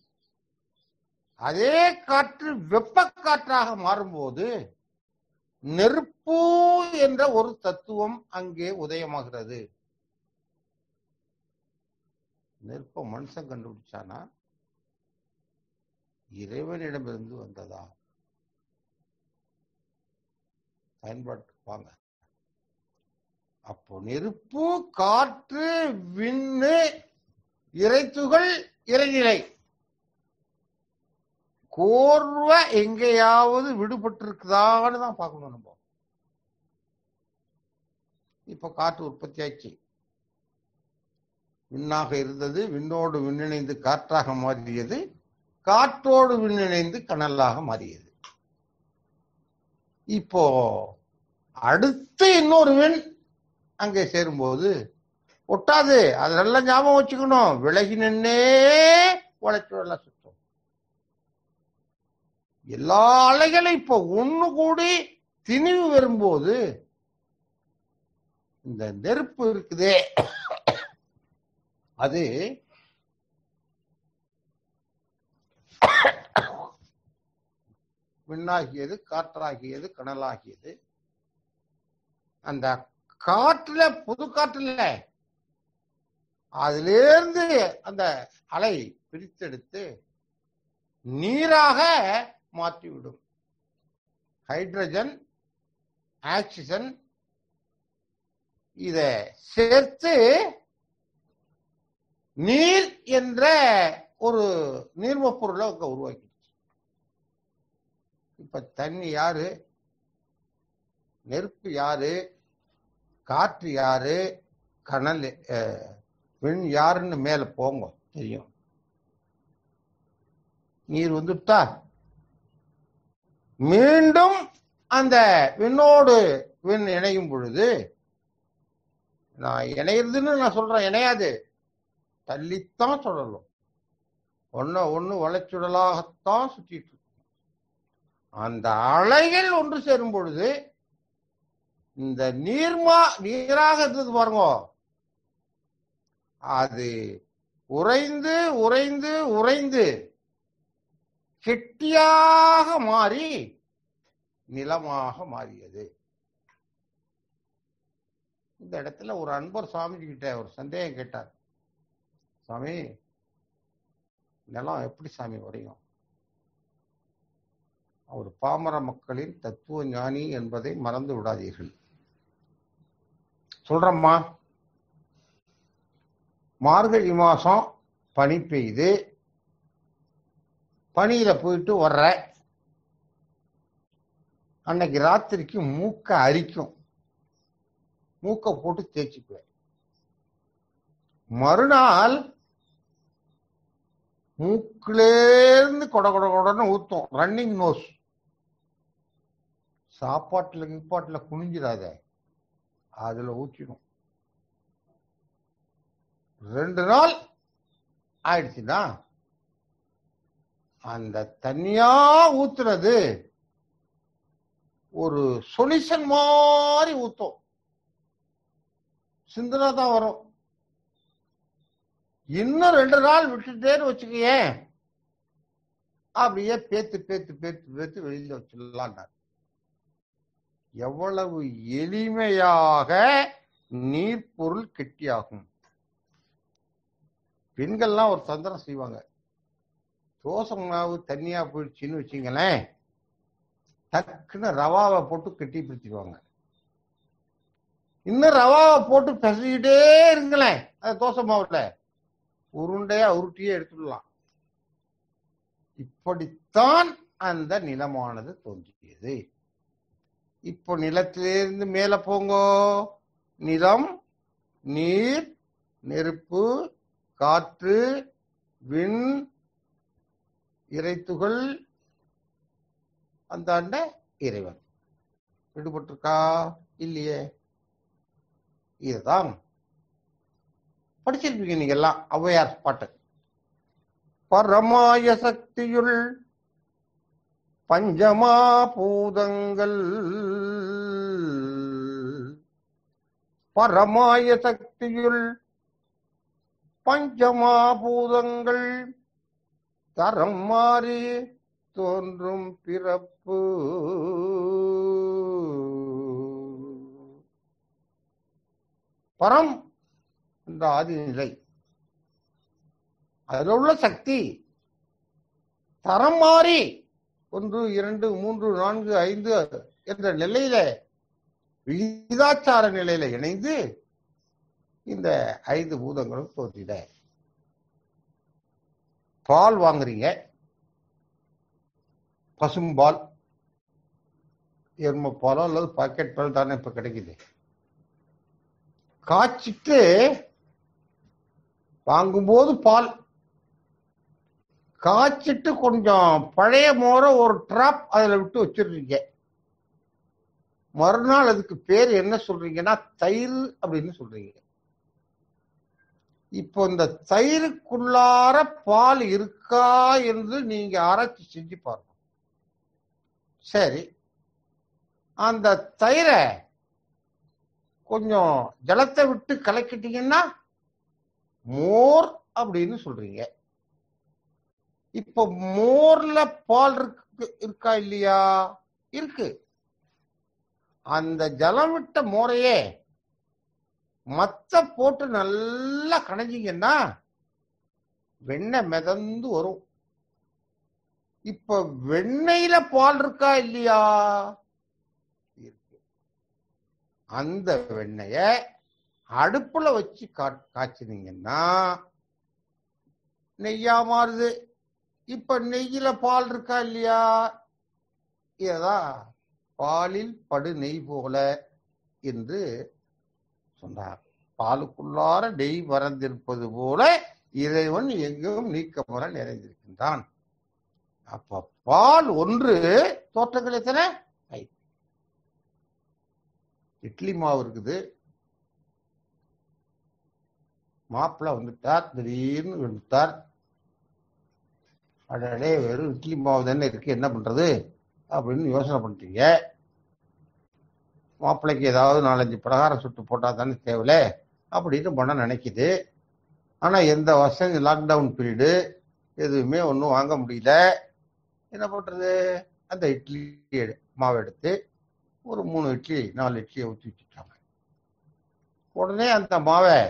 அதே காற்று வெப்ப காற்றாக மாறும்போது நெருப்பு என்ற ஒரு தத்துவம் அங்கே உதயமாகிறது நெருப்ப மனுஷன் கண்டுபிடிச்சானா இறைவனிடமிருந்து வந்ததா பயன்பாட்டு வாங்க அப்போ நெருப்பு காற்று விண்ணு இறைத்துகள் இறைநிலை கோர்வை எங்கேயாவது விடுபட்டிருக்குதான்னு தான் பார்க்கணும் நம்ம இப்ப காற்று உற்பத்தி ஆச்சு விண்ணாக இருந்தது விண்ணோடு விண்ணிணைந்து காற்றாக மாறியது காற்றோடு விண்ணிணைந்து கனலாக மாறியது இப்போ அடுத்து இன்னொரு விண் அங்கே சேரும்போது ஒட்டாது அதெல்லாம் ஞாபகம் வச்சுக்கணும் விலகி நின்னே உழைச்சுடலாம் சுத்தம் எல்லா அலைகளும் இப்போ ஒண்ணு கூடி திணிவு வரும்போது இந்த நெருப்பு இருக்குதே அது விண்ணாகியது காற்றாகியது கனலாகியது அந்த காற்றுல புது காற்றுல அதிலிருந்து அந்த அலை பிரித்தெடுத்து நீராக மாற்றிவிடும் ஹைட்ரஜன் ஆக்சிஜன் இத சேர்த்து நீர் என்ற ஒரு நீர்ம பொருளை அவங்க உருவாக்கிடுச்சு இப்ப தண்ணி யாரு நெருப்பு யாரு காற்று யாரு கனல் அஹ், விண் யாருன்னு மேல போங்க தெரியும் நீர் வந்துட்டா மீண்டும் அந்த விண்ணோடு விண் இணையும் பொழுது நான் இணையிறதுன்னு நான் சொல்றேன் இணையாது தள்ளித்தான் சொல்லணும் ஒன்னு ஒண்ணு வளைச்சுடலாகத்தான் சுத்திட்டு இருக்கும் அந்த அலைகள் ஒன்று சேரும் பொழுது இந்த நீர்மா நீராக இருந்தது பாருங்க அது உறைந்து உறைந்து உறைந்து கெட்டியாக மாறி நிலமாக மாறியது இந்த இடத்துல ஒரு அன்பர் சுவாமிஜி கிட்ட ஒரு சந்தேகம் கேட்டார் சாமி நிலம் எப்படி சாமி உறையும் அவர் பாமர மக்களின் தத்துவ ஞானி என்பதை மறந்து விடாதீர்கள் சொல்றம்மா மார்கழி மாசம் பனி பெய்யுது பனியில போயிட்டு வர்ற அன்னைக்கு ராத்திரிக்கு மூக்க அரிக்கும் மூக்க போட்டு தேய்ச்சிக்குவேன் மறுநாள் மூக்கிலேருந்து கொட கொட கொடன்னு ஊத்தும் ரன்னிங் நோஸ் சாப்பாட்டுல கிப்பாட்டுல குனிஞ்சிடாத அதுல ஊற்றிடும் ரெண்டு நாள் ஆயிடுச்சுன்னா அந்த தண்ணியா ஊத்துறது ஒரு சொல்யூஷன் மாதிரி ஊத்தும் சிந்தனை தான் வரும் இன்னும் ரெண்டு நாள் விட்டுட்டேன்னு வச்சுக்கேன் அப்படியே பேத்து பேத்து பேத்து பேத்து வெளியில வச்சிடலான்னார் எவ்வளவு எளிமையாக நீர்ப்பொருள் கெட்டியாகும் பெண்கள்லாம் ஒரு தந்திரம் செய்வாங்க தோசை மாவு தண்ணியா போயிடுச்சுன்னு வச்சுங்களேன் டக்குன்னு ரவாவை போட்டு கெட்டி பிடிச்சிக்குவாங்க இன்னும் ரவாவை போட்டு பிசைக்கிட்டே இருங்களேன் அந்த தோசை மாவுல உருண்டையா உருட்டியே எடுத்துடலாம் இப்படித்தான் அந்த நிலமானது தோன்றியது இப்போ நிலத்திலிருந்து மேல போங்கோ நிலம் நீர் நெருப்பு காற்று விண் இறைத்துகள் அந்த அண்ட இறைவன் விடுபட்டிருக்கா இல்லையே இதுதான் படிச்சிருப்பீங்க நீங்க எல்லாம் ஔவையார் பாட்டு பரமாய சக்தியுள் பஞ்சமா பூதங்கள் பரமாய சக்தியுள் பஞ்சமா பூதங்கள் தரம் மாறி தோன்றும் பிறப்பு பரம் என்ற ஆதிநிலை அதுல உள்ள சக்தி தரம் மாறி ஒன்று இரண்டு மூன்று நான்கு ஐந்து என்ற நிலையில விகிதாச்சார நிலையில இணைந்து இந்த ஐந்து பூதங்களும் தோன்றிட பால் வாங்குறீங்க பசும்பால் எருமை பாலோ அல்லது பாக்கெட் பால் தானே இப்ப கிடைக்குது காய்ச்சிட்டு வாங்கும்போது பால் காய்ச்சிட்டு கொஞ்சம் பழைய மோர ஒரு டிராப் அதுல விட்டு வச்சிருக்கீங்க மறுநாள் அதுக்கு பேர் என்ன சொல்றீங்கன்னா தயிர் அப்படின்னு சொல்றீங்க இப்போ இந்த தயிருக்குள்ளார பால் இருக்கா என்று நீங்க ஆராய்ச்சி செஞ்சு பாருங்க சரி அந்த தயிரை கொஞ்சம் ஜலத்தை விட்டு கலக்கிட்டீங்கன்னா மோர் அப்படின்னு சொல்றீங்க இப்ப மோர்ல பால் இருக்கு இருக்கா இல்லையா இருக்கு அந்த ஜலம் விட்ட மோரையே மத்த போட்டு நல்லா கணைஞ்சிங்கன்னா வெண்ணெய் மிதந்து வரும் இப்ப வெண்ணெயில பால் இருக்கா இல்லையா இருக்கு அந்த வெண்ணெய அடுப்புல வச்சு கா- காய்ச்சினீங்கன்னா நெய்யா மாறுது இப்ப நெய்யில பால் இருக்கா இல்லையா இததான் பாலில் படு நெய் போல என்று சொன்னார் பாலுக்குள்ளார நெய் மறந்திருப்பது போல இறைவன் எங்கும் நீக்கமர நிறைந்திருக்கின்றான் அப்ப பால் ஒன்று தோற்றங்கள் எத்தனை ஐந்து. இட்லி மாவு இருக்குது மாப்பிள்ள வந்துட்டார் திடீர்னு வந்துட்டார் அடடே வெறும் இட்லி மாவு தானே இருக்கு என்ன பண்றது அப்படின்னு யோசனை பண்ணிட்டீங்க மாப்பிள்ளைக்கு ஏதாவது நாலஞ்சு பிரகாரம் சுட்டு போட்டா தானே தேவையில்ல அப்படின்னு பண்ண நினைக்குது ஆனா எந்த வசதி லாக்டவுன் பீரியடு எதுவுமே ஒன்றும் வாங்க முடியல என்ன பண்றது அந்த இட்லி எடு- மாவு எடுத்து ஒரு மூணு இட்லி நாலு இட்லியை ஊற்றி வச்சுட்டாங்க உடனே அந்த மாவை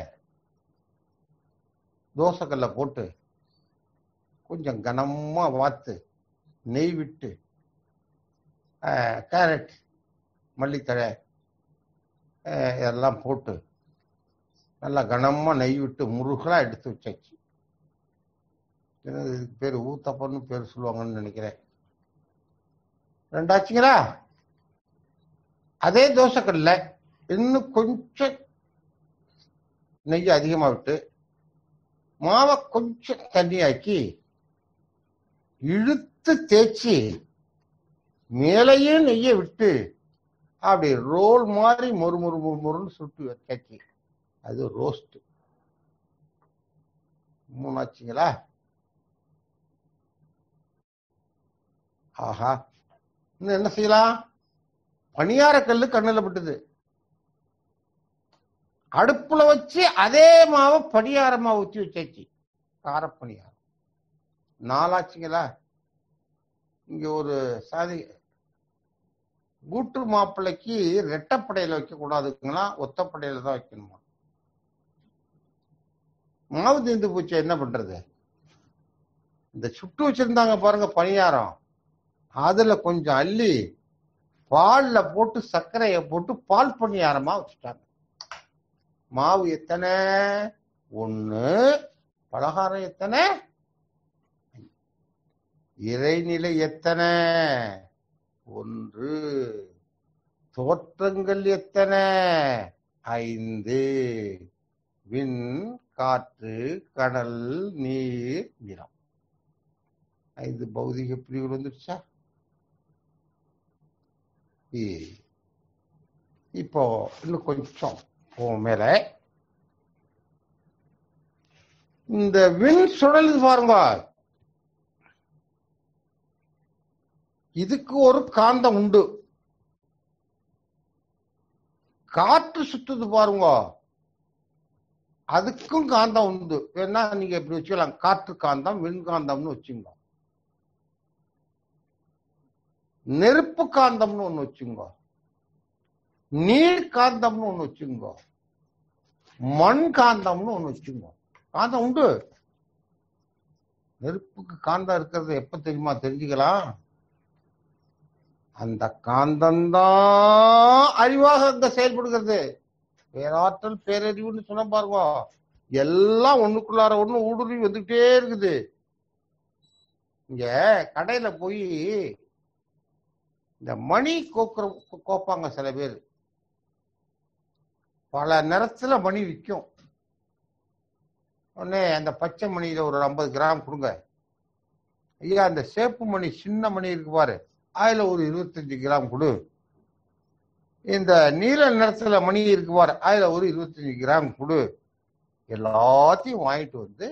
தோசைக்கல்ல போட்டு கொஞ்சம் கனமா வாத்து நெய் விட்டு ஆஹ், கேரட் மல்லித்தழை ஆஹ், இதெல்லாம் போட்டு நல்லா கனமா நெய் விட்டு முருகலா எடுத்து வச்சாச்சு என்னது இதுக்கு பேர் ஊத்தப்பன்னு பேர் சொல்லுவாங்கன்னு நினைக்கிறேன் ரெண்டாச்சுங்களா அதே தோசைக்கல்ல இன்னும் கொஞ்சம் நெய் அதிகமா விட்டு மாவை கொஞ்சம் தண்ணியாக்கி இழுத்து தேய்ச்சி மேலையும் நெய்யை விட்டு அப்படி ரோல் மாதிரி மொறு மொறு மொறு மொறுன்னு சுட்டு வச்சாச்சு அது ரோஸ்ட் மூணாச்சுங்களா ஆஹா இன்னும் என்ன செய்யலாம் பணியார கல்லு கண்ணுல பட்டுது அடுப்புல வச்சு அதே மாவை பணியாரமா ஊற்றி வச்சாச்சு காரப்பணியாரம் நாலாச்சுங்களா இங்க ஒரு சாதி கூட்டு மாப்பிள்ளைக்கு ரெட்டப்படையில வைக்க கூடாதுங்களா ஒத்தப்படையில தான் வைக்கணுமா மாவு தீர்ந்து போச்சு என்ன பண்றது இந்த சுட்டு வச்சிருந்தாங்க பாருங்க பணியாரம் அதுல கொஞ்சம் அள்ளி பால்ல போட்டு சர்க்கரையை போட்டு பால் பணியாரமா வச்சுட்டாங்க மாவு எத்தனை ஒண்ணு பலகாரம் எத்தனை இறைநிலை எத்தனை ஒன்று தோற்றங்கள் எத்தனை ஐந்து விண் காற்று கடல் நீர் நிலம் ஐந்து பௌதிக பிரிவுகள் வந்துருச்சா இ- இப்போ இன்னும் கொஞ்சம் போவோம் மேல இந்த விண் சுழலுது பாருங்க இதுக்கு ஒரு காந்தம் உண்டு காற்று சுத்துது பாருங்க அதுக்கும் காந்தம் உண்டு வேணா நீங்க இப்படி வச்சுக்கலாம் காற்று காந்தம் விண்காந்தம்னு வச்சுங்க நெருப்பு காந்தம்னு ஒண்ணு வச்சுங்க நீர் காந்தம்னு ஒண்ணு வச்சுங்க மண் காந்தம்னு ஒண்ணு வச்சுங்க காந்தம் உண்டு நெருப்புக்கு காந்தம் இருக்கிறது எப்ப தெரியுமா தெரிஞ்சுக்கலாம் அந்த காந்தம்தான் அறிவாக அங்க செயல்படுகிறது பேராற்றல் பேரறிவுன்னு சொன்ன பாருங்க எல்லாம் ஒண்ணுக்குள்ளார ஒண்ணு ஊடுருவி வந்துகிட்டே இருக்குது இங்க கடையில போய் இந்த மணி கோக்குற கோப்பாங்க சில பேர் பல நிறத்துல மணி விற்கும் உடனே அந்த பச்சை மணியில ஒரு ஐம்பது கிராம் கொடுங்க ஐயா அந்த சேப்பு மணி சின்ன மணி இருக்கு பாரு அதுல ஒரு இருபத்தஞ்சு கிராம் கொடு இந்த நீல நிறத்துல மணி இருக்கு பாரு அதுல ஒரு இருபத்தஞ்சு கிராம் கொடு எல்லாத்தையும் வாங்கிட்டு வந்து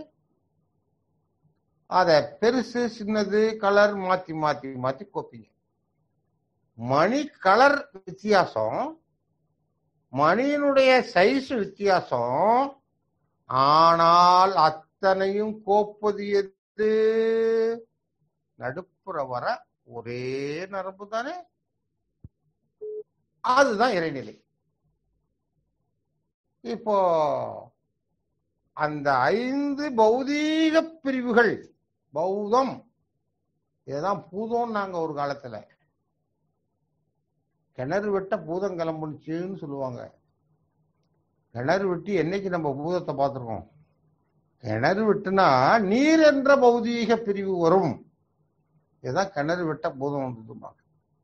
அத பெருசு சின்னது கலர் மாத்தி மாத்தி மாத்தி கோப்பீங்க மணி கலர் வித்தியாசம் மணியினுடைய சைஸ் வித்தியாசம் ஆனால் அத்தனையும் கோப்பது எது நடுப்புற வர ஒரே நரம்பு தானே அதுதான் இறைநிலை இப்போ அந்த ஐந்து பௌதீக பிரிவுகள் பௌதம் இதுதான் பூதம் நாங்க ஒரு காலத்துல கிணறு வெட்ட பூதம் கிளம்புச்சுன்னு சொல்லுவாங்க கிணறு வெட்டி என்னைக்கு நம்ம பூதத்தை பார்த்துருக்கோம் கிணறு வெட்டுனா நீர் என்ற பௌதீக பிரிவு வரும் இதுதான் கிணறு வெட்ட பூதம் வந்துருப்பாங்க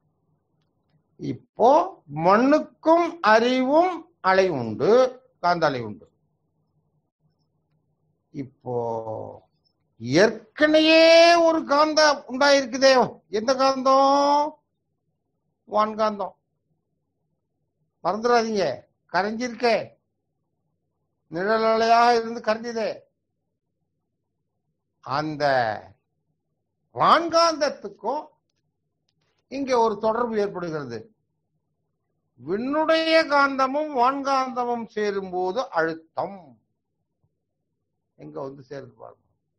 இப்போ மண்ணுக்கும் அறிவும் அலை உண்டு காந்த அலை உண்டு இப்போ ஏற்கனவே ஒரு காந்தம் உண்டாயிருக்குதே எந்த காந்தம் வான்காந்தம் மறந்துடாதீங்க கரைஞ்சிருக்கே நிழலையாக இருந்து கரைஞ்சதே அந்த வான்காந்தத்துக்கும் இங்க ஒரு தொடர்பு ஏற்படுகிறது விண்ணுடைய காந்தமும் வான்காந்தமும் சேரும்போது அழுத்தம் எங்க வந்து சேருது பாருங்க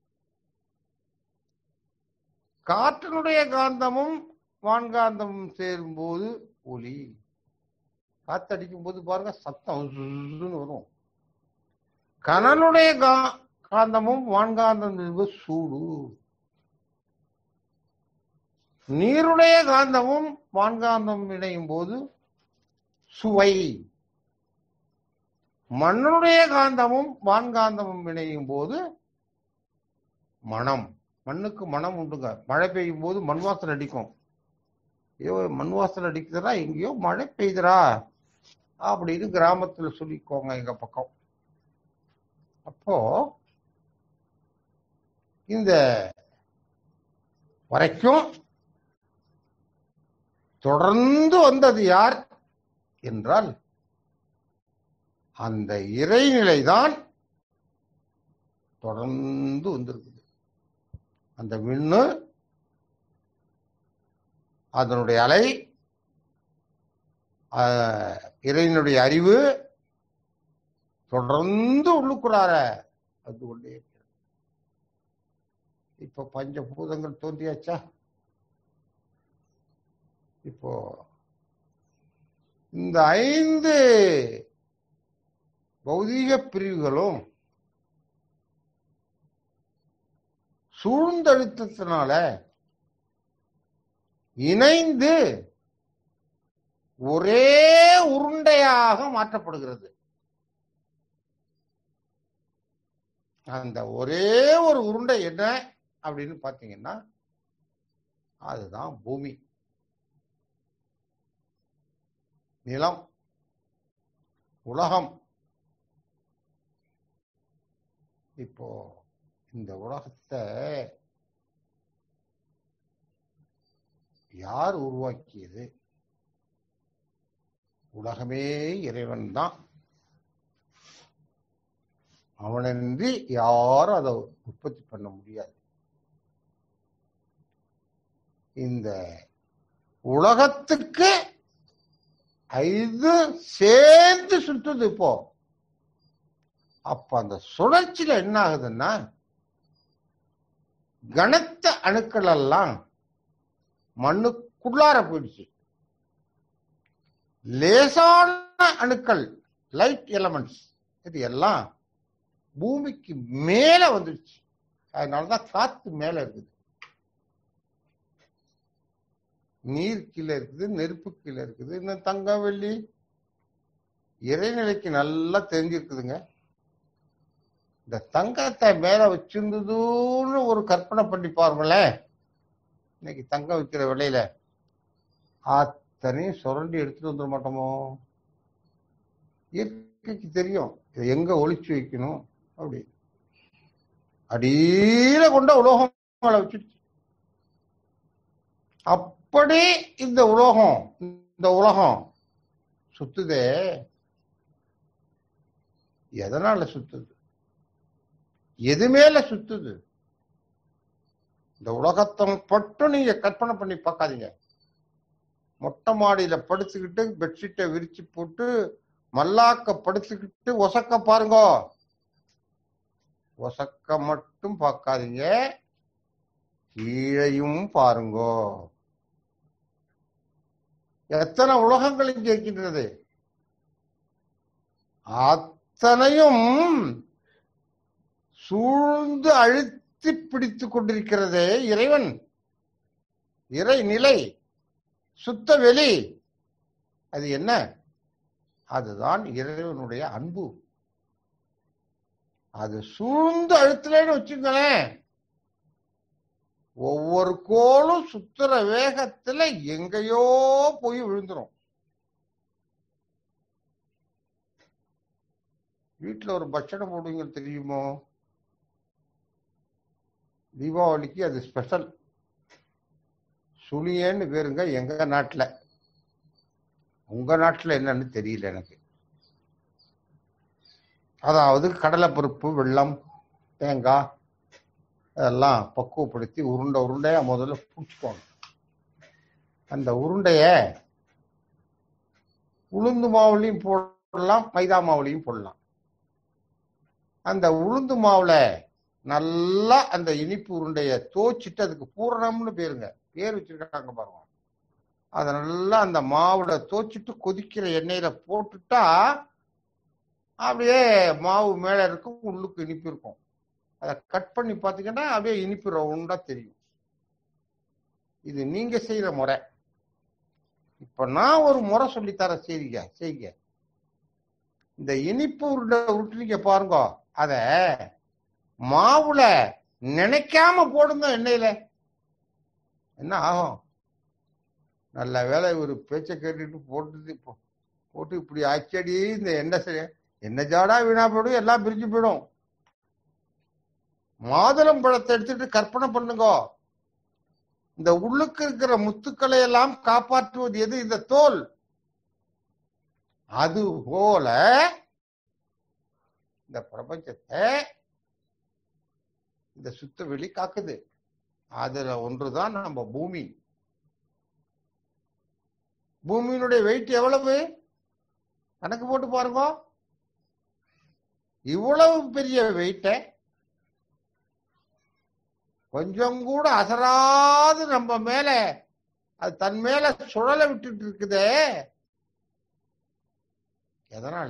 காற்றினுடைய காந்தமும் வான்காந்தமும் சேரும்போது ஒலி காத்தடிக்கும் போது பாருங்க சத்தம் உஸ்ஸுன்னு வரும் கனலுடைய கா- காந்தமும் வான்காந்தம் என்பது சூடு நீருடைய காந்தமும் வான்காந்தம் இணையும் போது சுவை மண்ணுடைய காந்தமும் வான்காந்தமும் இணையும் போது மனம் மண்ணுக்கு மனம் உண்டுங்க மழை பெய்யும் போது மண் வாசல் அடிக்கும் ஐயோ மண் வாசல் அடிக்குதுடா எங்கேயோ மழை பெய்யுதுடா அப்படின்னு கிராமத்துல சொல்லிக்கோங்க எங்க பக்கம் அப்போ இந்த வரைக்கும் தொடர்ந்து வந்தது யார் என்றால் அந்த இறைநிலைதான் தொடர்ந்து வந்திருக்குது அந்த விண்ணு அதனுடைய அலை ஆஹ், இறைவனுடைய அறிவு தொடர்ந்து உள்ளுக்குறார வந்து கொண்டே இருக்கிறது இப்ப பஞ்சபூதங்கள் தோன்றியாச்சா இப்போ இந்த ஐந்து பௌதீக பிரிவுகளும் சூழ்ந்தழுத்தத்தினால இணைந்து ஒரே உருண்டையாக மாற்றப்படுகிறது அந்த ஒரே ஒரு உருண்டை என்ன அப்படின்னு பாத்தீங்கன்னா அதுதான் பூமி நிலம் உலகம் இப்போ இந்த உலகத்தை யார் உருவாக்கியது உலகமே இறைவன் தான் அவனின்றி யாரும் அதை உற்பத்தி பண்ண முடியாது இந்த உலகத்துக்கு இது சேர்ந்து சுற்றுது இப்போ அப்ப அந்த சுழற்சியில என்ன ஆகுதுன்னா கனத்த அணுக்கள் எல்லாம் மண்ணுக்குள்ளார போயிடுச்சு லேசான அணுக்கள் லைட் எலமெண்ட்ஸ் இது எல்லாம் பூமிக்கு மேல வந்துடுச்சு அதனாலதான் காத்து மேல இருக்குது நீர் கீழே இருக்குது நெருப்பு கீழே இருக்குது இந்த தங்கம் வெள்ளி இறைநிலைக்கு நல்லா தெரிஞ்சிருக்குதுங்க இந்த தங்கத்தை மேல வச்சிருந்ததுன்னு ஒரு கற்பனை பண்ணி பாருங்களேன் இன்னைக்கு தங்கம் விற்கிற விலையில அத்தனையும் சுரண்டி எடுத்துட்டு வந்துட மாட்டோமோ இயற்கைக்கு தெரியும் இதை எங்க ஒளிச்சு வைக்கணும் அப்படி அடியில கொண்ட உலோகம் மேல வச்சிருச்சு அப்படி இந்த உலோகம் இந்த உலகம் சுத்துதே எதனால சுத்துது எது மேல சுத்துது இந்த உலகத்தை மட்டும் நீங்க கற்பனை பண்ணி பார்க்காதீங்க மொட்டை மாடியில படுத்துக்கிட்டு பெட்ஷீட்டை விரிச்சு போட்டு மல்லாக்க படுத்துக்கிட்டு ஒசக்க பாருங்க ஒசக்க மட்டும் பார்க்காதீங்க கீழையும் பாருங்கோ எத்தனை உலகங்கள் இங்கே இருக்கின்றது அத்தனையும் சூழ்ந்து அழுத்தி பிடித்துக் கொண்டிருக்கிறதே இறைவன் இறை நிலை சுத்த வெளி அது என்ன அதுதான் இறைவனுடைய அன்பு அது சூழ்ந்து அழுத்தலன்னு வச்சுங்களேன் ஒவ்வொரு கோளும் சுத்துற வேகத்துல எங்கேயோ போய் விழுந்துரும் வீட்டுல ஒரு பட்சணை போடுவீங்க தெரியுமோ தீபாவளிக்கு அது ஸ்பெஷல் சுழியன்னு பேருங்க எங்க நாட்டுல உங்க நாட்டுல என்னன்னு தெரியல எனக்கு அதாவது கடலைப்பருப்பு வெள்ளம் தேங்காய் அதெல்லாம் பக்குவப்படுத்தி உருண்டை உருண்டையா முதல்ல பிடிச்சிக்கோங்க அந்த உருண்டைய உளுந்து மாவுலையும் போடலாம் மைதா மாவுலையும் போடலாம் அந்த உளுந்து மாவுல நல்லா அந்த இனிப்பு உருண்டைய தோச்சிட்டு அதுக்கு பூரணம்னு பேருங்க பேர் வச்சிருக்காங்க பாருங்க அதை நல்லா அந்த மாவுல தோச்சிட்டு கொதிக்கிற எண்ணெயில போட்டுட்டா அப்படியே மாவு மேல இருக்கும் உள்ளுக்கு இனிப்பு இருக்கும் அதை கட் பண்ணி பார்த்தீங்கன்னா அப்படியே இனிப்பு ரவுண்டா தெரியும் இது நீங்க செய்யற முறை இப்ப நான் ஒரு முறை சொல்லித்தர செய்யுங்க செய்யுங்க இந்த இனிப்பு உருண்டை உருட்டுறீங்க பாருங்க அத மாவுல நினைக்காம போடுங்க எண்ணெயில என்ன ஆகும் நல்ல வேலை ஒரு பேச்சை கேட்டுட்டு போட்டு போட்டு இப்படி ஆச்சடி இந்த எண்ணெய் செய்ய எண்ணெய் ஜாடா வீணா போயிடும் எல்லாம் பிரிஞ்சு போயிடும் மாதுளம் பழத்தை எடுத்துட்டு கற்பனை பண்ணுங்க இந்த உள்ளுக்கு இருக்கிற முத்துக்களை எல்லாம் காப்பாற்றுவது எது இந்த தோல் அது போல இந்த பிரபஞ்சத்தை இந்த சுத்த வெளி காக்குது அதுல ஒன்றுதான் நம்ம பூமி பூமியினுடைய வெயிட் எவ்வளவு கணக்கு போட்டு பாருங்க இவ்வளவு பெரிய வெயிட்டை கொஞ்சம் கூட அசராது நம்ம மேல அது தன் மேல சுழல விட்டுட்டு இருக்குதே எதனால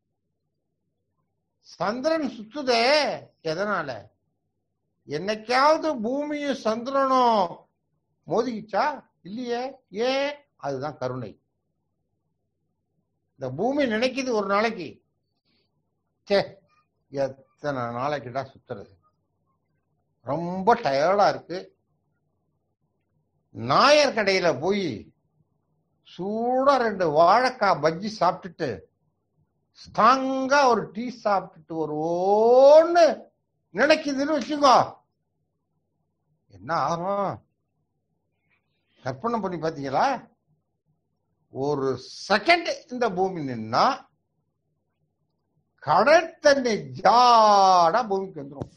சந்திரன் சுத்துதே எதனால என்னைக்காவது பூமியும் சந்திரனும் மோதிக்கிச்சா இல்லையே ஏன் அதுதான் கருணை இந்த பூமி நினைக்குது ஒரு நாளைக்கு சே எத்தனை நாளைக்குடா சுத்துறது ரொம்ப டயர்டா இருக்கு நாயர் கடையில போய் சூடா ரெண்டு வாழைக்காய் பஜ்ஜி சாப்பிட்டுட்டு ஸ்ட்ராங்கா ஒரு டீ சாப்பிட்டுட்டு வருவோன்னு நினைக்குதுன்னு வச்சுக்கோ என்ன ஆகும் கற்பனை பண்ணி பாத்தீங்களா ஒரு செகண்ட் இந்த பூமி நின்னா கடல் தண்ணி ஜாடா பூமிக்கு வந்துடும்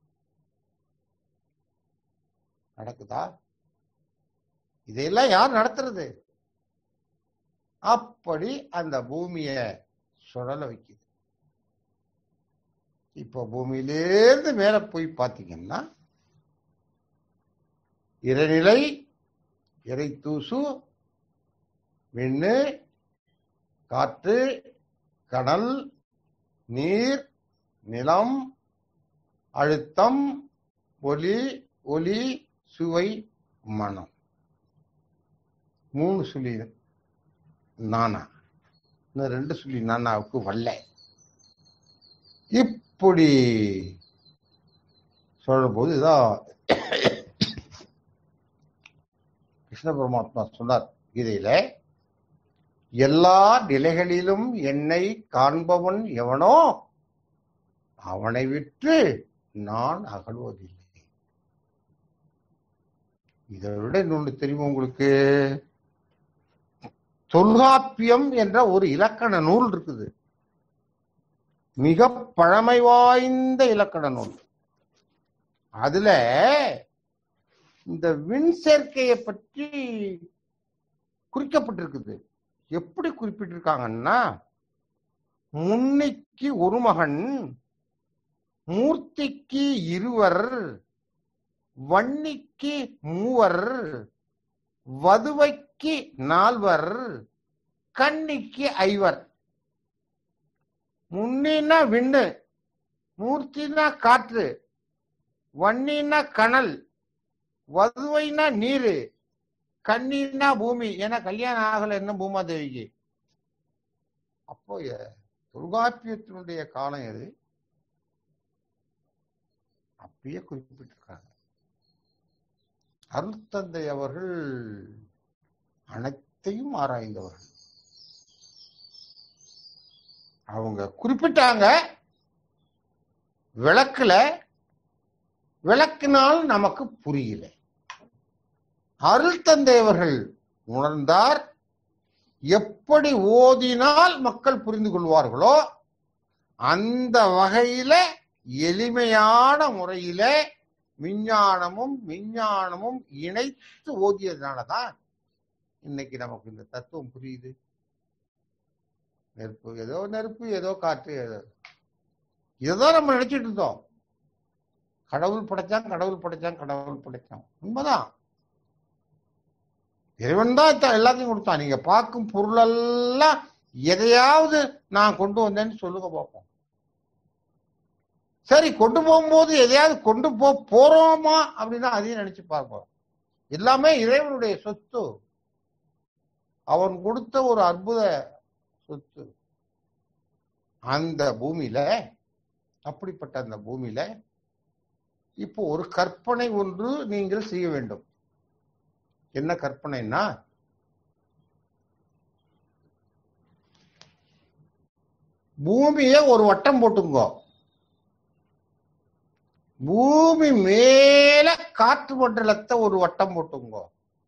நடக்குதா இதையெல்லாம் யார் நடத்துறது அப்படி அந்த பூமிய சுழல வைக்குது இப்போ பூமியிலேருந்து மேல போய் பார்த்தீங்கன்னா இறைநிலை இறை தூசு விண்ணு காற்று கடல் நீர் நிலம் அழுத்தம் ஒலி ஒலி சுவை மனம் மூணு சொல்லி நானா இன்னும் ரெண்டு சொல்லி நானாவுக்கு வல்ல இப்படி சொல்லும்போது இதான் கிருஷ்ண பரமாத்மா சொன்னார் கீதையில எல்லா நிலைகளிலும் என்னை காண்பவன் எவனோ அவனை விட்டு நான் அகழ்வதில்லை இதை விட இன்னொன்று தெரியுமா உங்களுக்கு தொல்காப்பியம் என்ற ஒரு இலக்கண நூல் இருக்குது மிக பழமை வாய்ந்த இலக்கண நூல் அதுல இந்த விண் சேர்க்கையை பற்றி குறிக்கப்பட்டிருக்குது எப்படி குறிப்பிட்டிருக்காங்கன்னா முன்னிக்கு ஒரு மகன் மூர்த்திக்கு இருவர் வன்னிக்கு மூவர் வதுவைக்கு நால்வர் கன்னிக்கு ஐவர் முன்னினா விண்ணு மூர்த்தினா காற்று வன்னினா கனல் வதுவைனா நீரு கண்ணின்னா பூமி ஏன்னா கல்யாணம் ஆகல என்ன பூமாதேவிக்கு அப்போ எ- தொல்காப்பியத்தினுடைய காலம் எது அப்பயே குறிப்பிட்டிருக்காங்க அருள்தந்தை அவர்கள் அனைத்தையும் ஆராய்ந்தவர்கள் அவங்க குறிப்பிட்டாங்க விளக்குல விளக்கினால் நமக்கு புரியல அருள் தந்தையவர்கள் உணர்ந்தார் எப்படி ஓதினால் மக்கள் புரிந்து கொள்வார்களோ அந்த வகையில எளிமையான முறையில விஞ்ஞானமும் விஞ்ஞானமும் இணைத்து ஓதியதுனாலதான் இன்னைக்கு நமக்கு இந்த தத்துவம் புரியுது நெருப்பு ஏதோ நெருப்பு ஏதோ காற்று ஏதோ இதுதான் நம்ம நினைச்சிட்டு இருந்தோம் கடவுள் படைச்சான் கடவுள் படைச்சான் கடவுள் படைச்சான் உண்மைதான் இறைவன் தான் த- எல்லாத்தையும் கொடுத்தான் நீங்க பார்க்கும் பொருளெல்லாம் எதையாவது நான் கொண்டு வந்தேன்னு சொல்லுங்க பார்ப்போம் சரி கொண்டு போகும்போது எதையாவது கொண்டு போ போறோமா அப்படின்னா அதையும் நினைச்சு பார்ப்போம் எல்லாமே இறைவனுடைய சொத்து அவன் கொடுத்த ஒரு அற்புத சொத்து அந்த பூமியில அப்படிப்பட்ட அந்த பூமியில இப்போ ஒரு கற்பனை ஒன்று நீங்கள் செய்ய வேண்டும் என்ன கற்பனைன்னா பூமிய ஒரு வட்டம் போட்டுங்கோ பூமி மேல காற்று மண்டலத்தை ஒரு வட்டம் போட்டுங்கோ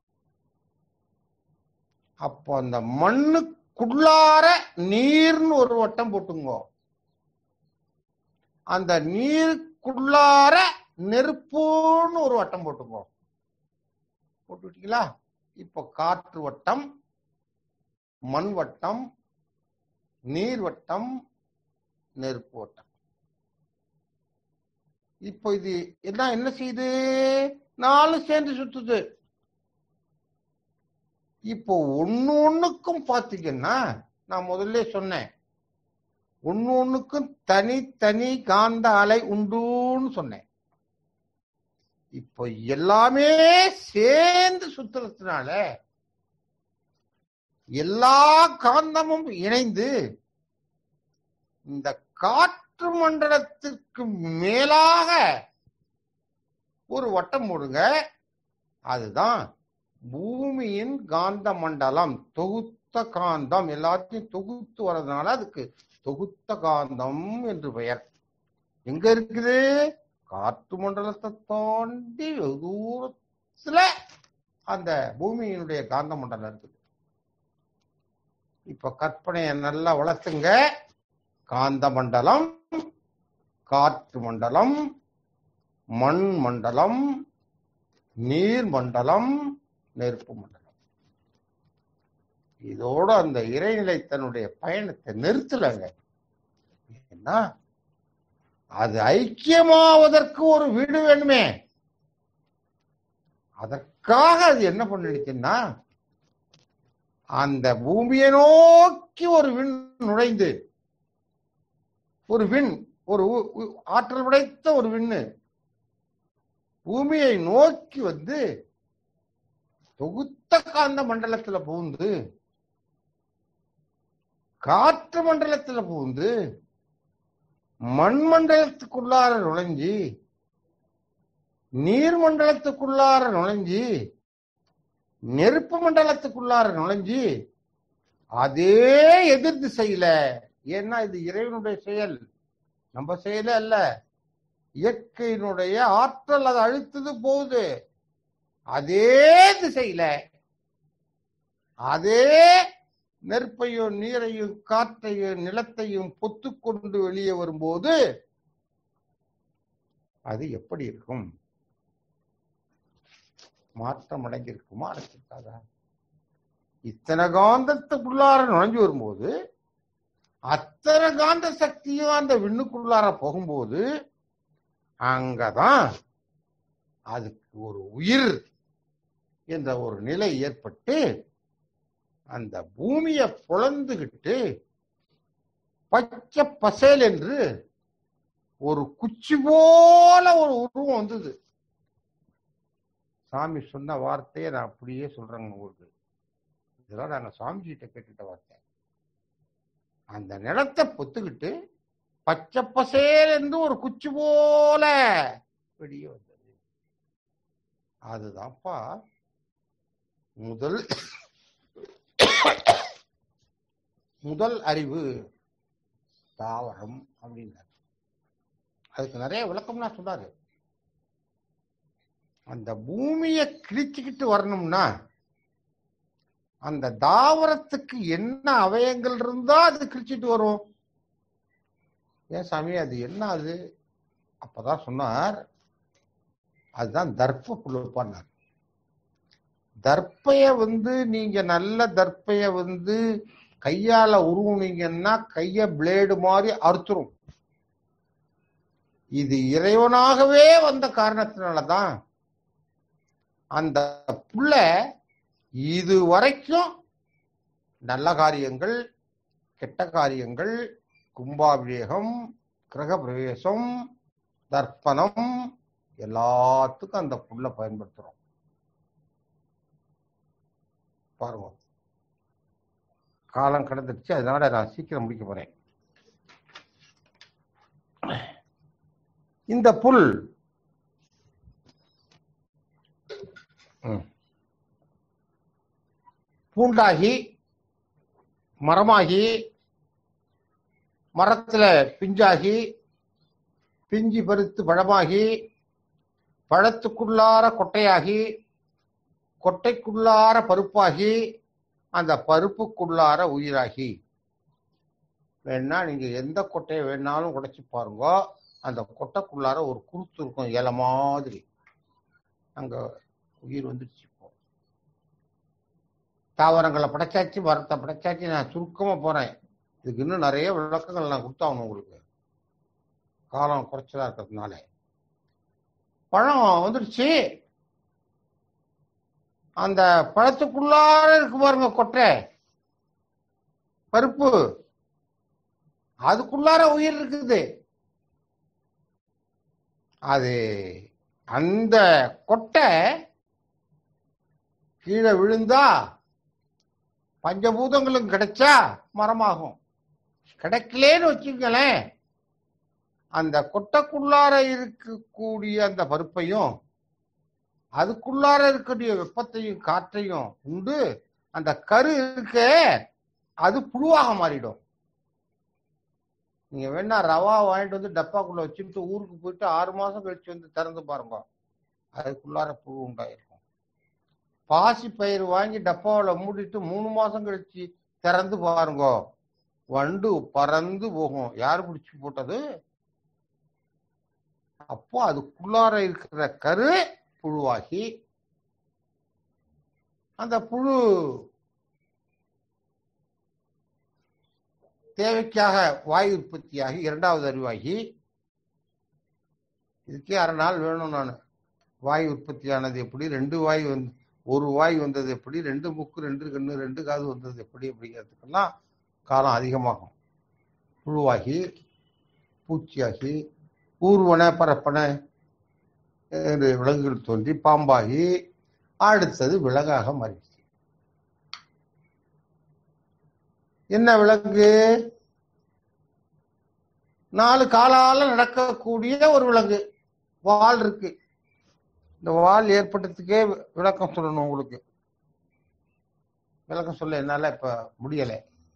அப்போ அந்த மண்ணுக்குள்ளார நீர்னு ஒரு வட்டம் போட்டுங்கோ அந்த நீருக்குள்ளார நெருப்புன்னு ஒரு வட்டம் போட்டுங்கோ போட்டு விட்டீங்களா இப்போ காற்று வட்டம் மண் வட்டம் நீர் வட்டம் நெருப்பு வட்டம் இப்போ இது எல்லாம் என்ன செய்யுது நாலும் சேர்ந்து சுத்துது இப்போ ஒண்ணு ஒண்ணுக்கும் பாத்தீங்கன்னா நான் முதல்ல சொன்னேன் ஒண்ணு ஒண்ணுக்கும் தனி தனி காந்த அலை உண்டுன்னு சொன்னேன் இப்போ எல்லாமே சேர்ந்து சுத்துறதுனால எல்லா காந்தமும் இணைந்து இந்த காற்று மண்டலத்திற்கு மேலாக ஒரு வட்டம் போடுங்க அதுதான் பூமியின் காந்த மண்டலம் தொகுத்த காந்தம் எல்லாத்தையும் தொகுத்து வர்றதுனால அதுக்கு தொகுத்த காந்தம் என்று பெயர் எங்க இருக்குது காற்று மண்டலத்தை தாண்டி வெகு தூரத்துல அந்த பூமியினுடைய காந்த மண்டலம் இருக்குது இப்ப கற்பனையை நல்லா வளர்த்துங்க காந்த மண்டலம் காற்று மண்டலம் மண் மண்டலம் நீர் மண்டலம் நெருப்பு மண்டலம் இதோட அந்த இறைநிலை தன்னுடைய பயணத்தை நிறுத்தலைங்க ஏன்னா அது ஐக்கியமாவதற்கு ஒரு வீடு வேணுமே அதற்காக அது என்ன பண்ணிடுச்சுன்னா அந்த பூமியை நோக்கி ஒரு விண் நுழைந்து ஒரு விண் ஒரு உ- உ- ஆற்றல் படைத்த ஒரு விண்ணு பூமியை நோக்கி வந்து தொகுத்த காந்த மண்டலத்துல புகுந்து காற்று மண்டலத்துல புகுந்து மண் மண்டலத்துக்குள்ளார நுழைஞ்சி நீர் மண்டலத்துக்குள்ளார நுழைஞ்சி நெருப்பு மண்டலத்துக்குள்ளார நுழைஞ்சி அதே எதிர் திசையில ஏன்னா இது இறைவனுடைய செயல் நம்ம செயலே அல்ல இயற்கையினுடைய ஆற்றல் அதை அழுத்தது போகுது அதே திசையில அதே நெருப்பையும் நீரையும் காற்றையும் நிலத்தையும் பொத்துக்கொண்டு வெளியே வரும்போது அது எப்படி இருக்கும் மாற்றம் அடைஞ்சிருக்குமா அடைச்சிருக்காதா இத்தனை காந்தத்துக்குள்ளார நுழைஞ்சு வரும்போது அத்தனை காந்த சக்தியும் அந்த விண்ணுக்குள்ளார போகும்போது அங்கதான் அதுக்கு ஒரு உயிர் என்ற ஒரு நிலை ஏற்பட்டு அந்த பூமியை பொழந்துகிட்டு பச்சை பசேல் என்று ஒரு குச்சி போல ஒரு உருவம் வந்தது சாமி சொன்ன வார்த்தையை நான் அப்படியே சொல்றேங்க உங்களுக்கு இதெல்லாம் நாங்க சாமிஜிட்ட கேட்டுட்ட வார்த்தை அந்த நிலத்தை பொத்துக்கிட்டு பச்சை பசேல் என்று ஒரு குச்சி போல வெளியே வந்தது அதுதான்ப்பா முதல் முதல் அறிவு தாவரம் அப்படின்னாரு அதுக்கு நிறைய விளக்கம்லாம் சொன்னாரு அந்த பூமியை கிழிச்சுக்கிட்டு வரணும்னா அந்த தாவரத்துக்கு என்ன அவயங்கள் இருந்தா அது கிழிச்சிட்டு வரும் ஏன் சாமி அது என்ன அது அப்பதான் சொன்னார் அதுதான் தர்ப்ப புழுப்பான்னார் தர்ப்பைய வந்து நீங்க நல்ல தர்ப்பைய வந்து கையால உருவுனீங்கன்னா கைய பிளேடு மாதிரி அறுத்துரும் இது இறைவனாகவே வந்த காரணத்தினாலதான் அந்த புள்ள இது வரைக்கும் நல்ல காரியங்கள் கெட்ட காரியங்கள் கும்பாபிஷேகம் கிரக பிரவேசம் தர்ப்பணம் எல்லாத்துக்கும் அந்த புல்ல பயன்படுத்துறோம் பாருங்க காலம் கடந்துடுச்சு அதனால நான் சீக்கிரம் முடிக்க போறேன் இந்த புல் ம். பூண்டாகி மரமாகி மரத்துல பிஞ்சாகி பிஞ்சி பருத்து பழமாகி பழத்துக்குள்ளார கொட்டையாகி கொட்டைக்குள்ளார பருப்பாகி அந்த பருப்புக்குள்ளார உயிராகி வேணா நீங்க எந்த கொட்டையை வேணாலும் உடைச்சு பாருங்க அந்த கொட்டைக்குள்ளார ஒரு குருத்து இருக்கும் இலை மாதிரி அங்க உயிர் வந்துருச்சு இப்போ தாவரங்களை படைச்சாச்சு மரத்தை படைச்சாச்சு நான் சுருக்கமா போறேன் இதுக்கு இன்னும் நிறைய விளக்கங்கள் நான் கொடுத்தாகணும் உங்களுக்கு காலம் குறைச்சலா இருக்கிறதுனால பழம் வந்துடுச்சு அந்த பழத்துக்குள்ளார இருக்கு பாருங்க கொட்டை பருப்பு அதுக்குள்ளார உயிர் இருக்குது அது அந்த கொட்டை கீழே விழுந்தா பஞ்சபூதங்களும் கிடைச்சா மரமாகும் கிடைக்கலேன்னு வச்சுங்களேன் அந்த கொட்டைக்குள்ளார இருக்கக்கூடிய அந்த பருப்பையும் அதுக்குள்ளார இருக்கக்கூடிய வெப்பத்தையும் காற்றையும் உண்டு அந்த கரு இருக்க அது புழுவாக மாறிடும் நீங்க வேணா ரவா வாங்கிட்டு வந்து டப்பாக்குள்ள வச்சுட்டு ஊருக்கு போயிட்டு ஆறு மாசம் கழிச்சு வந்து திறந்து பாருங்க அதுக்குள்ளார புழு உண்டாயிருக்கும் பாசி பயிர் வாங்கி டப்பாவில் மூடிட்டு மூணு மாசம் கழிச்சு திறந்து பாருங்க வண்டு பறந்து போகும் யார் பிடிச்சு போட்டது அப்போ அதுக்குள்ளார இருக்கிற கரு புழுவாகி அந்த புழு தேவைக்காக வாயு உற்பத்தியாகி இரண்டாவது அறிவாகி இதுக்கே அரை நாள் வேணும் நான் வாயு உற்பத்தியானது எப்படி ரெண்டு வாய் வந்து ஒரு வாய் வந்தது எப்படி ரெண்டு முக்கு ரெண்டு கண்ணு ரெண்டு காது வந்தது எப்படி அப்படிங்கிறதுக்கெல்லாம் காலம் அதிகமாகும் புழுவாகி பூச்சியாகி ஊர்வன பரப்பன என்று விலங்குகள் தோன்றி பாம்பாகி அடுத்தது விலங்காக மாறிடுச்சு என்ன விலங்கு நாலு காலால நடக்கக்கூடிய ஒரு விலங்கு வால் இருக்கு இந்த வால் ஏற்பட்டதுக்கே விளக்கம் சொல்லணும் உங்களுக்கு விளக்கம் சொல்ல என்னால இப்ப முடியல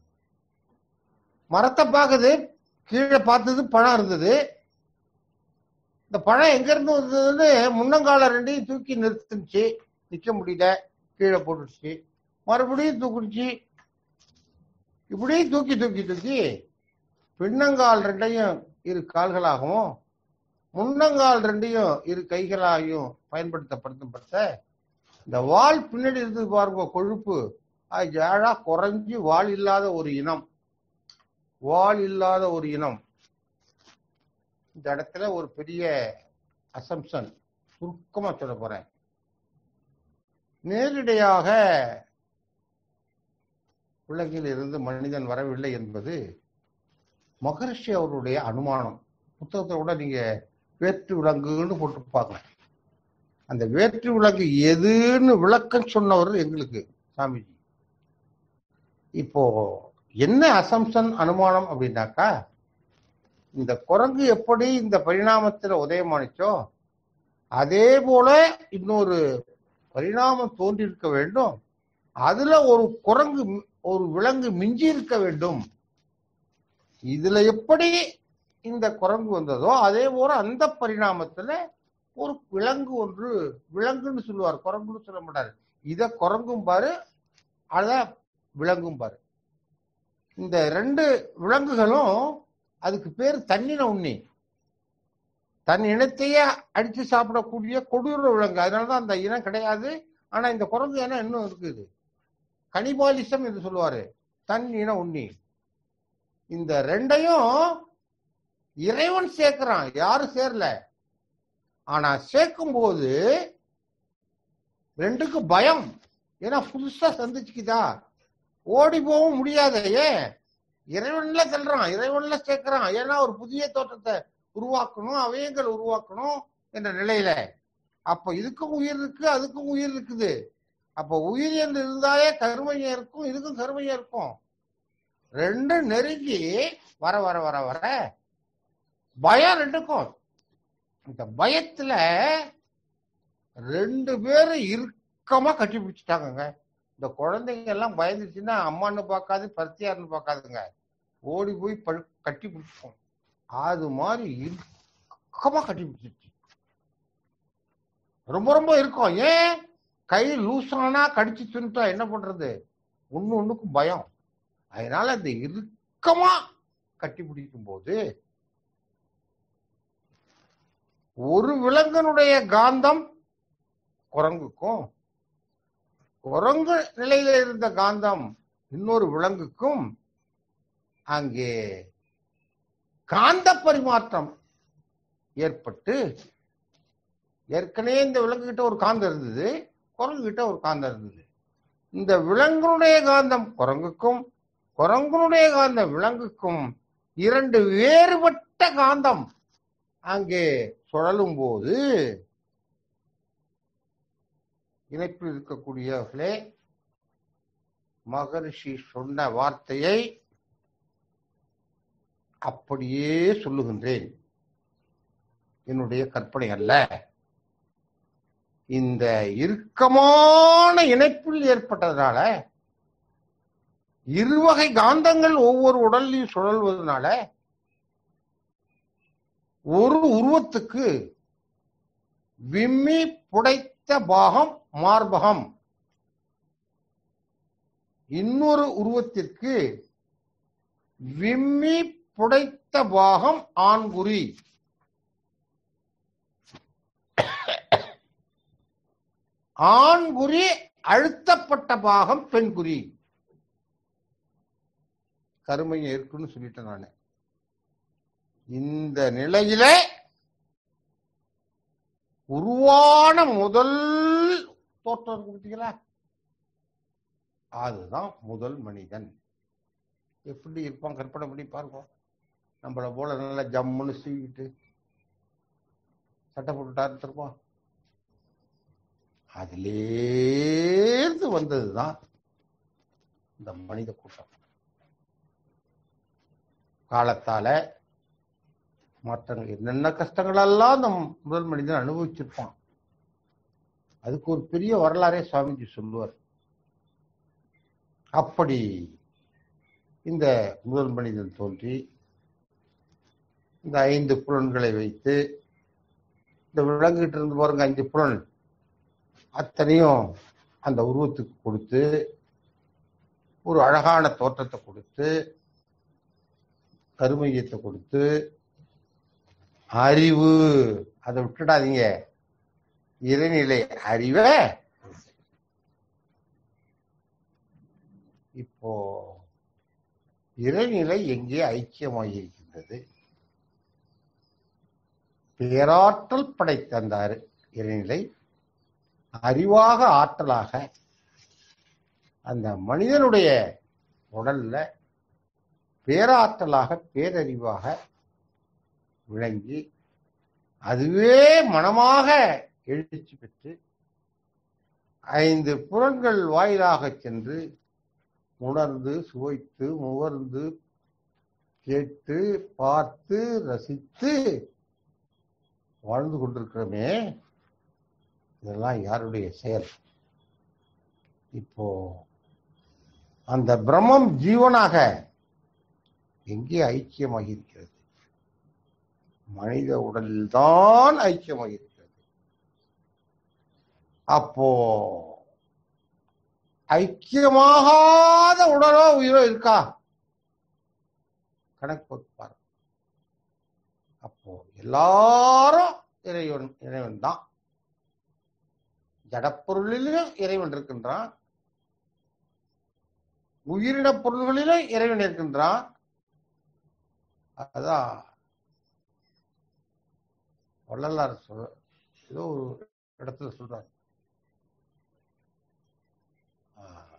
மரத்தை பார்க்குது கீழே பார்த்தது பழம் இருந்தது இந்த பழம் எங்க இருந்து வந்ததுன்னு முன்னங்கால ரெண்டையும் தூக்கி நிறுத்துச்சு நிக்க முடியல கீழே போட்டுடுச்சு மறுபடியும் தூக்குடுச்சு இப்படியும் தூக்கி தூக்கி தூக்கி பின்னங்கால் ரெண்டையும் இரு கால்களாகவும் முன்னங்கால் ரெண்டையும் இரு கைகளாகவும் பயன்படுத்தப்படுத்தப்பட்ட இந்த வால் பின்னாடி இருந்தது பாருங்க கொழுப்பு அது ஏழா குறைஞ்சு வால் இல்லாத ஒரு இனம் வால் இல்லாத ஒரு இனம் இந்த இடத்துல ஒரு பெரிய அசம்சன் சுருக்கமா சொல்ல போறேன் நேரிடையாக உலகில் இருந்து மனிதன் வரவில்லை என்பது மகரிஷி அவருடைய அனுமானம் புத்தகத்தை கூட நீங்க வேற்று விலங்குன்னு போட்டு பார்க்கலாம் அந்த வேற்று விலங்கு எதுன்னு விளக்கம் சொன்னவர் எங்களுக்கு சாமிஜி இப்போ என்ன அசம்சன் அனுமானம் அப்படின்னாக்கா இந்த குரங்கு எப்படி இந்த பரிணாமத்துல உதயமானிச்சோ அதே போல இன்னொரு பரிணாமம் தோன்றியிருக்க வேண்டும் அதுல ஒரு குரங்கு ஒரு விலங்கு மிஞ்சி இருக்க வேண்டும் இதுல எப்படி இந்த குரங்கு வந்ததோ அதே போல அந்த பரிணாமத்துல ஒரு விலங்கு ஒன்று விலங்குன்னு சொல்லுவார் குரங்குன்னு சொல்ல மாட்டாரு இத குரங்கும் பாரு அத விலங்கும் பாரு இந்த ரெண்டு விலங்குகளும் அதுக்கு பேர் தண்ணின உண்ணி தன் இனத்தையே அடித்து சாப்பிடக்கூடிய கொடூர விலங்கு அதனாலதான் அந்த இனம் கிடையாது ஆனா இந்த குரங்கு இனம் இன்னும் இருக்குது கனிபாலிசம் என்று சொல்லுவாரு தன் இன உண்ணி இந்த ரெண்டையும் இறைவன் சேர்க்கிறான் யாரும் சேரல ஆனா சேர்க்கும் போது ரெண்டுக்கு பயம் ஏன்னா புதுசா சந்திச்சுக்குதா ஓடி போகவும் முடியாத ஏன் இறைவன்ல செல்றான் இறைவன்ல சேர்க்கிறான் ஏன்னா ஒரு புதிய தோற்றத்தை உருவாக்கணும் அவயங்கள் உருவாக்கணும் என்ற நிலையில அப்ப இதுக்கும் உயிர் இருக்கு அதுக்கும் உயிர் இருக்குது அப்ப உயிர் என்று இருந்தாலே கருமையம் இருக்கும் இதுக்கும் கருமையம் இருக்கும் ரெண்டும் நெருங்கி வர வர வர வர பயம் ரெண்டுக்கும் இந்த பயத்துல ரெண்டு பேரும் இறுக்கமா கட்டி பிடிச்சிட்டாங்க இந்த குழந்தைங்க எல்லாம் பயந்துச்சுன்னா அம்மான்னு பார்க்காது பருத்தியார்னு பார்க்காதுங்க ஓடி போய் பழு கட்டி பிடிச்சிக்கும் அது மாதிரி இறுக்கமா கட்டி பிடிச்சிச்சு ரொம்ப ரொம்ப இருக்கும் ஏன் கை லூஸ் ஆனா கடிச்சு தின்ட்டா என்ன பண்றது ஒண்ணு ஒண்ணுக்கும் பயம் அதனால அந்த இறுக்கமா கட்டி பிடிக்கும் போது ஒரு விலங்கனுடைய காந்தம் குரங்குக்கும் குரங்கு நிலையில இருந்த காந்தம் இன்னொரு விலங்குக்கும் அங்கே காந்த பரிமாற்றம் ஏற்பட்டு ஏற்கனவே இந்த விலங்கு கிட்ட ஒரு காந்தம் இருந்தது குரங்கு கிட்ட ஒரு காந்தம் இருந்தது இந்த விலங்குடைய காந்தம் குரங்குக்கும் குரங்குடைய காந்தம் விலங்குக்கும் இரண்டு வேறுபட்ட காந்தம் அங்கே சுழலும் போது இணைப்பில் இருக்கக்கூடியவர்களே மகரிஷி சொன்ன வார்த்தையை அப்படியே சொல்லுகின்றேன் என்னுடைய கற்பனை அல்ல இந்த இறுக்கமான இணைப்பில் ஏற்பட்டதுனால இருவகை காந்தங்கள் ஒவ்வொரு உடல்லையும் சுழல்வதனால ஒரு உருவத்துக்கு விம்மி புடைத்த பாகம் மார்பகம் இன்னொரு உருவத்திற்கு விம்மி புடைத்த பாகம் ஆண்குறி ஆண்குறி அழுத்தப்பட்ட பாகம் பெண்குறி கருமையை இருக்குன்னு சொல்லிட்டேன் நானு இந்த நிலையில உருவான முதல் தோற்றம் இருக்கு பார்த்தீங்களா அதுதான் முதல் மனிதன் எப்படி இருப்பான் கற்பனை பண்ணி பாருங்க நம்மள போல நல்லா ஜம்முன்னு சீவிட்டு சட்டை போட்டுட்டா இருந்திருப்பான் அதிலேருந்து வந்ததுதான் இந்த மனித கூட்டம் காலத்தால மற்றவங்க என்னென்ன கஷ்டங்களெல்லாம் அந்த முதல் மனிதன் அனுபவிச்சிருப்பான் அதுக்கு ஒரு பெரிய வரலாறே சுவாமிஜி சொல்லுவார் அப்படி இந்த முதல் மனிதன் தோன்றி இந்த ஐந்து புலன்களை வைத்து இந்த விலங்குகிட்டு இருந்து பாருங்க அஞ்சு புலன் அத்தனையும் அந்த உருவத்துக்கு கொடுத்து ஒரு அழகான தோற்றத்தை கொடுத்து கருமையத்தை கொடுத்து அறிவு அதை விட்டுடாதீங்க இறைநிலை அறிவை இப்போ இறைநிலை எங்கே ஐக்கியமாகியிருக்கின்றது பேராற்றல் படைத்த அந்த அரு- இறைநிலை அறிவாக ஆற்றலாக அந்த மனிதனுடைய உடல்ல பேராற்றலாக பேரறிவாக விளங்கி அதுவே மனமாக எழுச்சி பெற்று ஐந்து புறங்கள் வாயிலாக சென்று உணர்ந்து சுவைத்து முகர்ந்து கேட்டு பார்த்து ரசித்து வாழ்ந்து கொண்டிருக்கிறோமே இதெல்லாம் யாருடைய செயல் இப்போ அந்த பிரம்மம் ஜீவனாக எங்கே ஐக்கியமாகி இருக்கிறது மனித உடலில்தான் ஐக்கியமாகி இருக்கிறது அப்போ ஐக்கியமாகாத உடலோ உயிரோ இருக்கா கணக்கு போட்டு பாருங்க அப்போ எல்லாரும் இறைவன் இறைவன் தான் ஜடப்பொருளிலும் இறைவன் இருக்கின்றான் உயிரின பொருள்களிலும் இறைவன் இருக்கின்றான் அதான் வள்ளலார் சொல் ஏதோ ஒரு இடத்துல சொல்றார் ஆஹ்,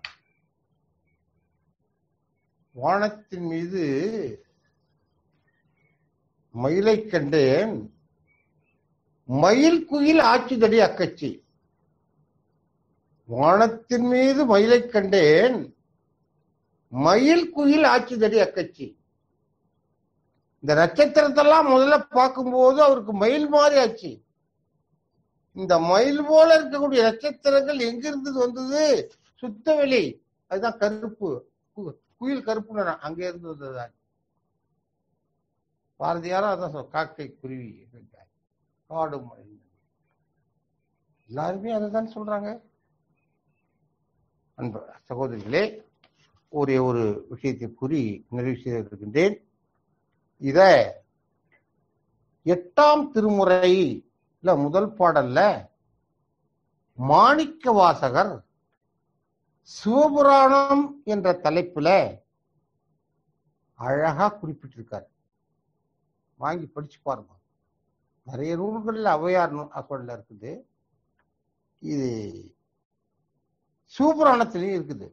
வானத்தின் மீது மயிலை கண்டேன் மயில் குயில் ஆச்சுதடி அக்கச்சி வானத்தின் மீது மயிலை கண்டேன் மயில் குயில் ஆச்சுதடி அக்கச்சி இந்த நட்சத்திரத்தெல்லாம் முதல்ல பார்க்கும்போது அவருக்கு மயில் மாதிரி ஆச்சு இந்த மயில் போல இருக்கக்கூடிய நட்சத்திரங்கள் எங்கிருந்து வந்தது சுத்தவெளி அதுதான் கருப்பு கு- குயில் கருப்பு நிறம் அங்க இருந்து வந்ததுதான் பாரதியாரும் அதான் சொல் காக்கை குருவி அப்படின்றார். காடு மயில் எல்லாருமே அதை தான் சொல்றாங்க அன்பு சகோதரிகளே ஒரே ஒரு விஷயத்தை கூறி நிறைவு செய்திருக்கின்றேன் இத எட்டாம் திருமுறையில முதல் பாடல்ல மாணிக்க வாசகர் சிவபுராணம் என்ற தலைப்புல அழகா குறிப்பிட்டிருக்கார் வாங்கி படிச்சு பாருங்க நிறைய நூல்கள்ல ஔவையார் நூ- அக்கோட்ல இருக்குது இது சிவபுராணத்திலையும் இருக்குது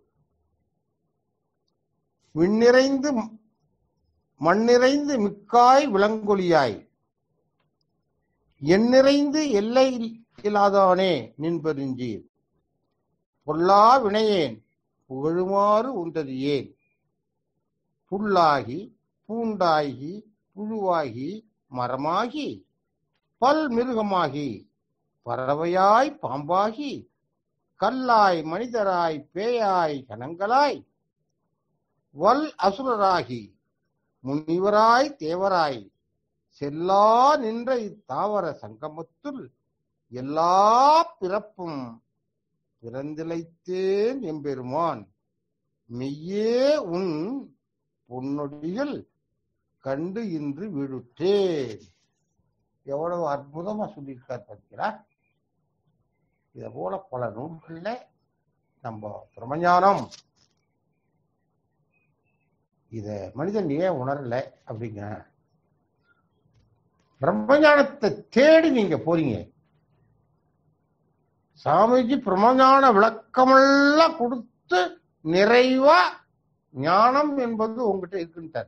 விண்ணிறைந்து மண்ணிறைந்து மிக்காய் விளங்கொலியாய் எண்ணிறைந்து எல்லை இல்லாதவனே நின்பெருஞ்சீர் பொல்லா வினையேன் புகழுமாறு உண்டது ஏன் புல்லாகி பூண்டாகி புழுவாகி மரமாகி பல் மிருகமாகி பறவையாய் பாம்பாகி கல்லாய் மனிதராய் பேயாய் கணங்களாய் வல் அசுரராகி முனிவராய் தேவராய் செல்லா நின்ற இத்தாவர சங்கமத்துள் எல்லா பிறப்பும் பிறந்திழைத்தேன் எம்பெருமான் மெய்யே உன் பொன்னொடியில் கண்டு இன்று விழுட்டேன் எவ்வளவு அற்புதமா சொல்லியிருக்கார் பார்த்தீங்களா இத போல பல நூல்கள்ல நம்ம பிரமஞானம் இத மனிதன் ஏன் உணரல அப்படிங்க பிரம்மஞானத்தை தேடி நீங்க போறீங்க சாமிஜி பிரம்மஞான விளக்கமெல்லாம் கொடுத்து நிறைவா ஞானம் என்பது உங்ககிட்ட இருக்குன்ட்டார்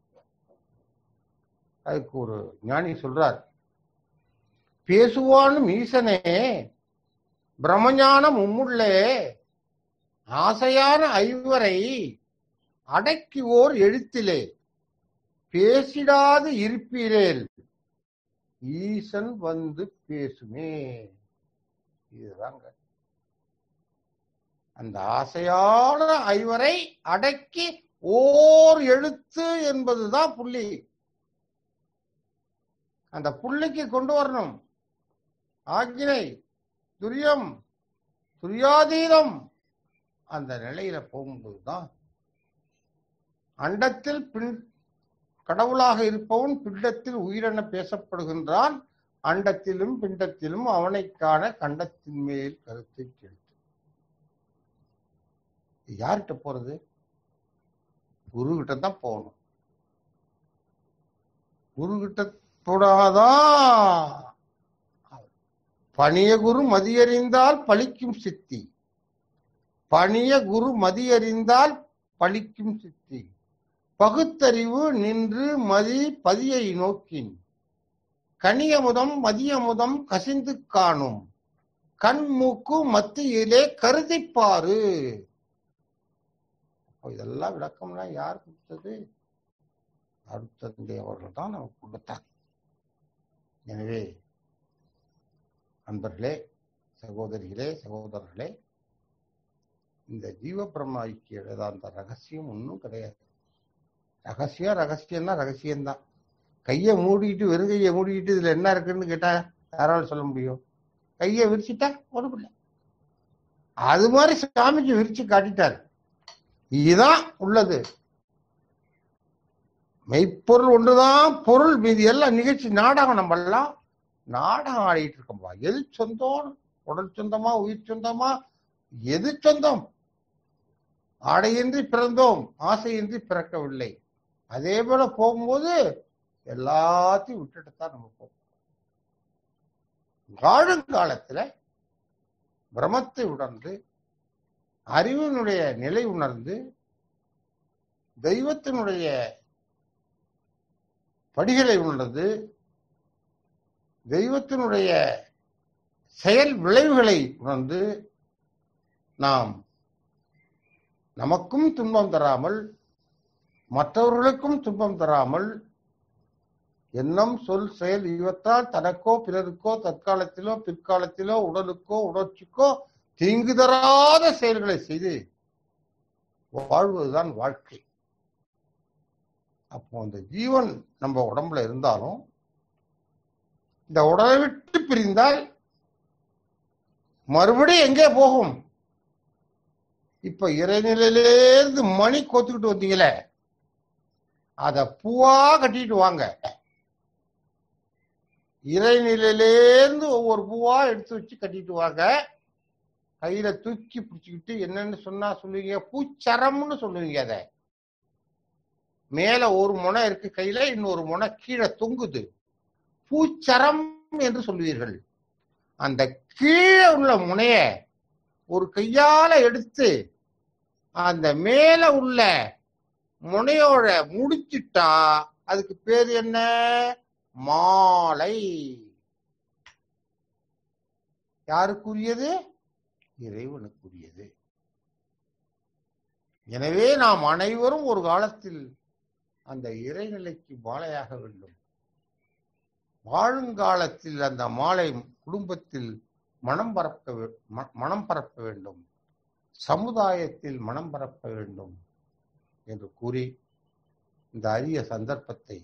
அதுக்கு ஒரு ஞானி சொல்றார் பேசுவான் ஈசனே பிரம்மஞானம் உம்முள்ளே ஆசையான ஐவரை அடக்கிவோர் எழுத்திலே பேசிடாது இருப்பீரேல் ஈசன் வந்து பேசுமே இதுதாங்க அந்த ஆசையான ஐவரை அடக்கி ஓர் எழுத்து என்பதுதான் புள்ளி அந்த புள்ளிக்கு கொண்டு வரணும் ஆக்கினை துரியம் துரியாதீதம் அந்த நிலையில போகும்போதுதான் அண்டத்தில் பின் கடவுளாக இருப்பவன் பிண்டத்தில் உயிரென பேசப்படுகின்றான் அண்டத்திலும் பிண்டத்திலும் அவனைக்கான கண்டத்தின் மேல் கருத்தை செலுத்து யார்கிட்ட போறது குரு கிட்ட தான் போகணும் குரு கிட்ட போடாதான் பணிய குரு மதியறிந்தால் பழிக்கும் சித்தி பணிய குரு மதியறிந்தால் பழிக்கும் சித்தி பகுத்தறிவு நின்று மதி பதியை நோக்கின் கனியமுதம் மதியமுதம் கசிந்து காணும் கண் மூக்கு மத்தியிலே கருதிப்பாரு இதெல்லாம் விளக்கம்லாம் யார் கொடுத்தது அருத்தந்தை அவர்கள் தான் நமக்கு கொடுத்தார் எனவே அன்பர்களே சகோதரிகளே சகோதரர்களே இந்த ஜீவ பிரம்ம ஐக்கிய வேதாந்த ரகசியம் ஒன்றும் கிடையாது ரகசியம் ரகசியம்னா ரகசியம்தான் கையை மூடிக்கிட்டு வெறும் கையை மூடிக்கிட்டு இதுல என்ன இருக்குன்னு கேட்டா யாரால சொல்ல முடியும் கையை விரிச்சிட்டா ஒண்ணும் இல்லை அது மாதிரி சாமிக்கு விரிச்சு காட்டிட்டாரு இதுதான் உள்ளது மெய்ப்பொருள் ஒன்றுதான் பொருள் மீதி எல்லாம் நிகழ்ச்சி நாடகம் நம்ம எல்லாம் நாடகம் ஆடிட்டு இருக்கோம்பா எது சொந்தம் உடல் சொந்தமா உயிர் சொந்தமா எது சொந்தம் ஆடையின்றி பிறந்தோம் ஆசையின்றி பிறக்கவில்லை அதே போல போகும்போது எல்லாத்தையும் விட்டுட்டு தான் நம்ம போவோம் வாழும் காலத்துல பிரமத்தை உணர்ந்து அறிவினுடைய நிலை உணர்ந்து தெய்வத்தினுடைய படிகளை உணர்ந்து தெய்வத்தினுடைய செயல் விளைவுகளை உணர்ந்து நாம் நமக்கும் துன்பம் தராமல் மற்றவர்களுக்கும் துன்பம் தராமல் எண்ணம் சொல் செயல் இவற்றால் தனக்கோ பிறருக்கோ தற்காலத்திலோ பிற்காலத்திலோ உடலுக்கோ உணர்ச்சிக்கோ தீங்கு தராத செயல்களை செய்து வாழ்வதுதான் வாழ்க்கை அப்போ அந்த ஜீவன் நம்ம உடம்புல இருந்தாலும் இந்த உடலை விட்டு பிரிந்தால் மறுபடியும் எங்கே போகும் இப்ப இறைநிலையிலேருந்து மணி கோத்துக்கிட்டு வந்தீங்களே அத பூவா கட்டிட்டு வாங்க இறைநிலையிலேருந்து ஒவ்வொரு பூவா எடுத்து வச்சு கட்டிட்டு வாங்க கையில தூக்கி பிடிச்சுக்கிட்டு என்னன்னு சொன்னா சொல்லுவீங்க பூச்சரம்னு சொல்லுவீங்க அத மேல ஒரு முனை இருக்கு கையில இன்னொரு முனை கீழே தொங்குது பூச்சரம் என்று சொல்லுவீர்கள் அந்த கீழே உள்ள முனைய ஒரு கையால எடுத்து அந்த மேல உள்ள முனையோட முடிச்சிட்டா அதுக்கு பேர் என்ன மாலை யாருக்குரியது இறைவனுக்குரியது எனவே நாம் அனைவரும் ஒரு காலத்தில் அந்த இறைநிலைக்கு மாலையாக வேண்டும் வாழுங்காலத்தில் அந்த மாலை குடும்பத்தில் மனம் பரப்ப வே- ம- மனம் பரப்ப வேண்டும் சமுதாயத்தில் மனம் பரப்ப வேண்டும் என்று கூறி இந்த அரிய சந்தர்ப்பத்தை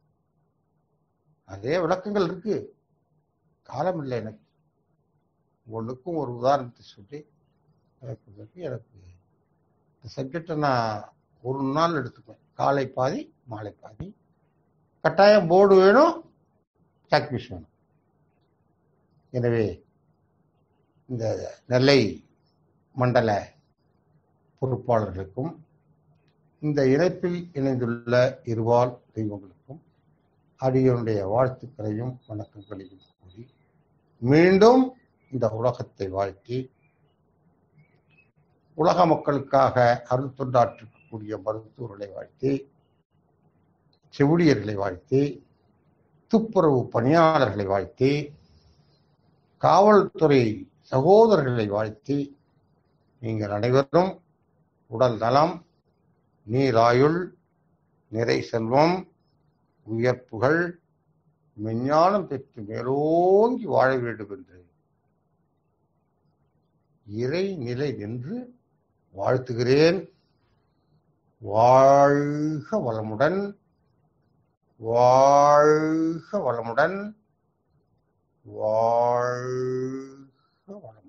அதே விளக்கங்கள் இருக்கு காலம் இல்லை எனக்கு உங்களுக்கும் ஒரு உதாரணத்தை சொல்லி எனக்கு எனக்கு இந்த சப்ஜெக்டை நான் ஒரு நாள் எடுத்துக்குவேன் காலை பாதி மாலை பாதி கட்டாயம் போர்டு வேணும் சாக்பீஸ் வேணும் எனவே இந்த நெல்லை மண்டல பொறுப்பாளர்களுக்கும் இந்த இணைப்பில் இணைந்துள்ள இருவாள் தெய்வங்களுக்கும் அடியனுடைய வாழ்த்துக்களையும் வணக்கங்களையும் கூறி மீண்டும் இந்த உலகத்தை வாழ்த்தி உலக மக்களுக்காக அருள் தொண்டாற்றக்கூடிய மருத்துவர்களை வாழ்த்தி செவிலியர்களை வாழ்த்தி துப்புரவு பணியாளர்களை வாழ்த்தி காவல்துறை சகோதரர்களை வாழ்த்தி நீங்கள் அனைவரும் உடல் நலம் நீராயுள் நிறை செல்வம் உயர்ப்புகள் மெஞ்ஞானம் பெற்று மேலோங்கி வாழ வேண்டும் என்று இறை நிலை நின்று வாழ்த்துகிறேன் வாழ்க வளமுடன் வாழ்க வளமுடன் வாழ்க வளமுடன்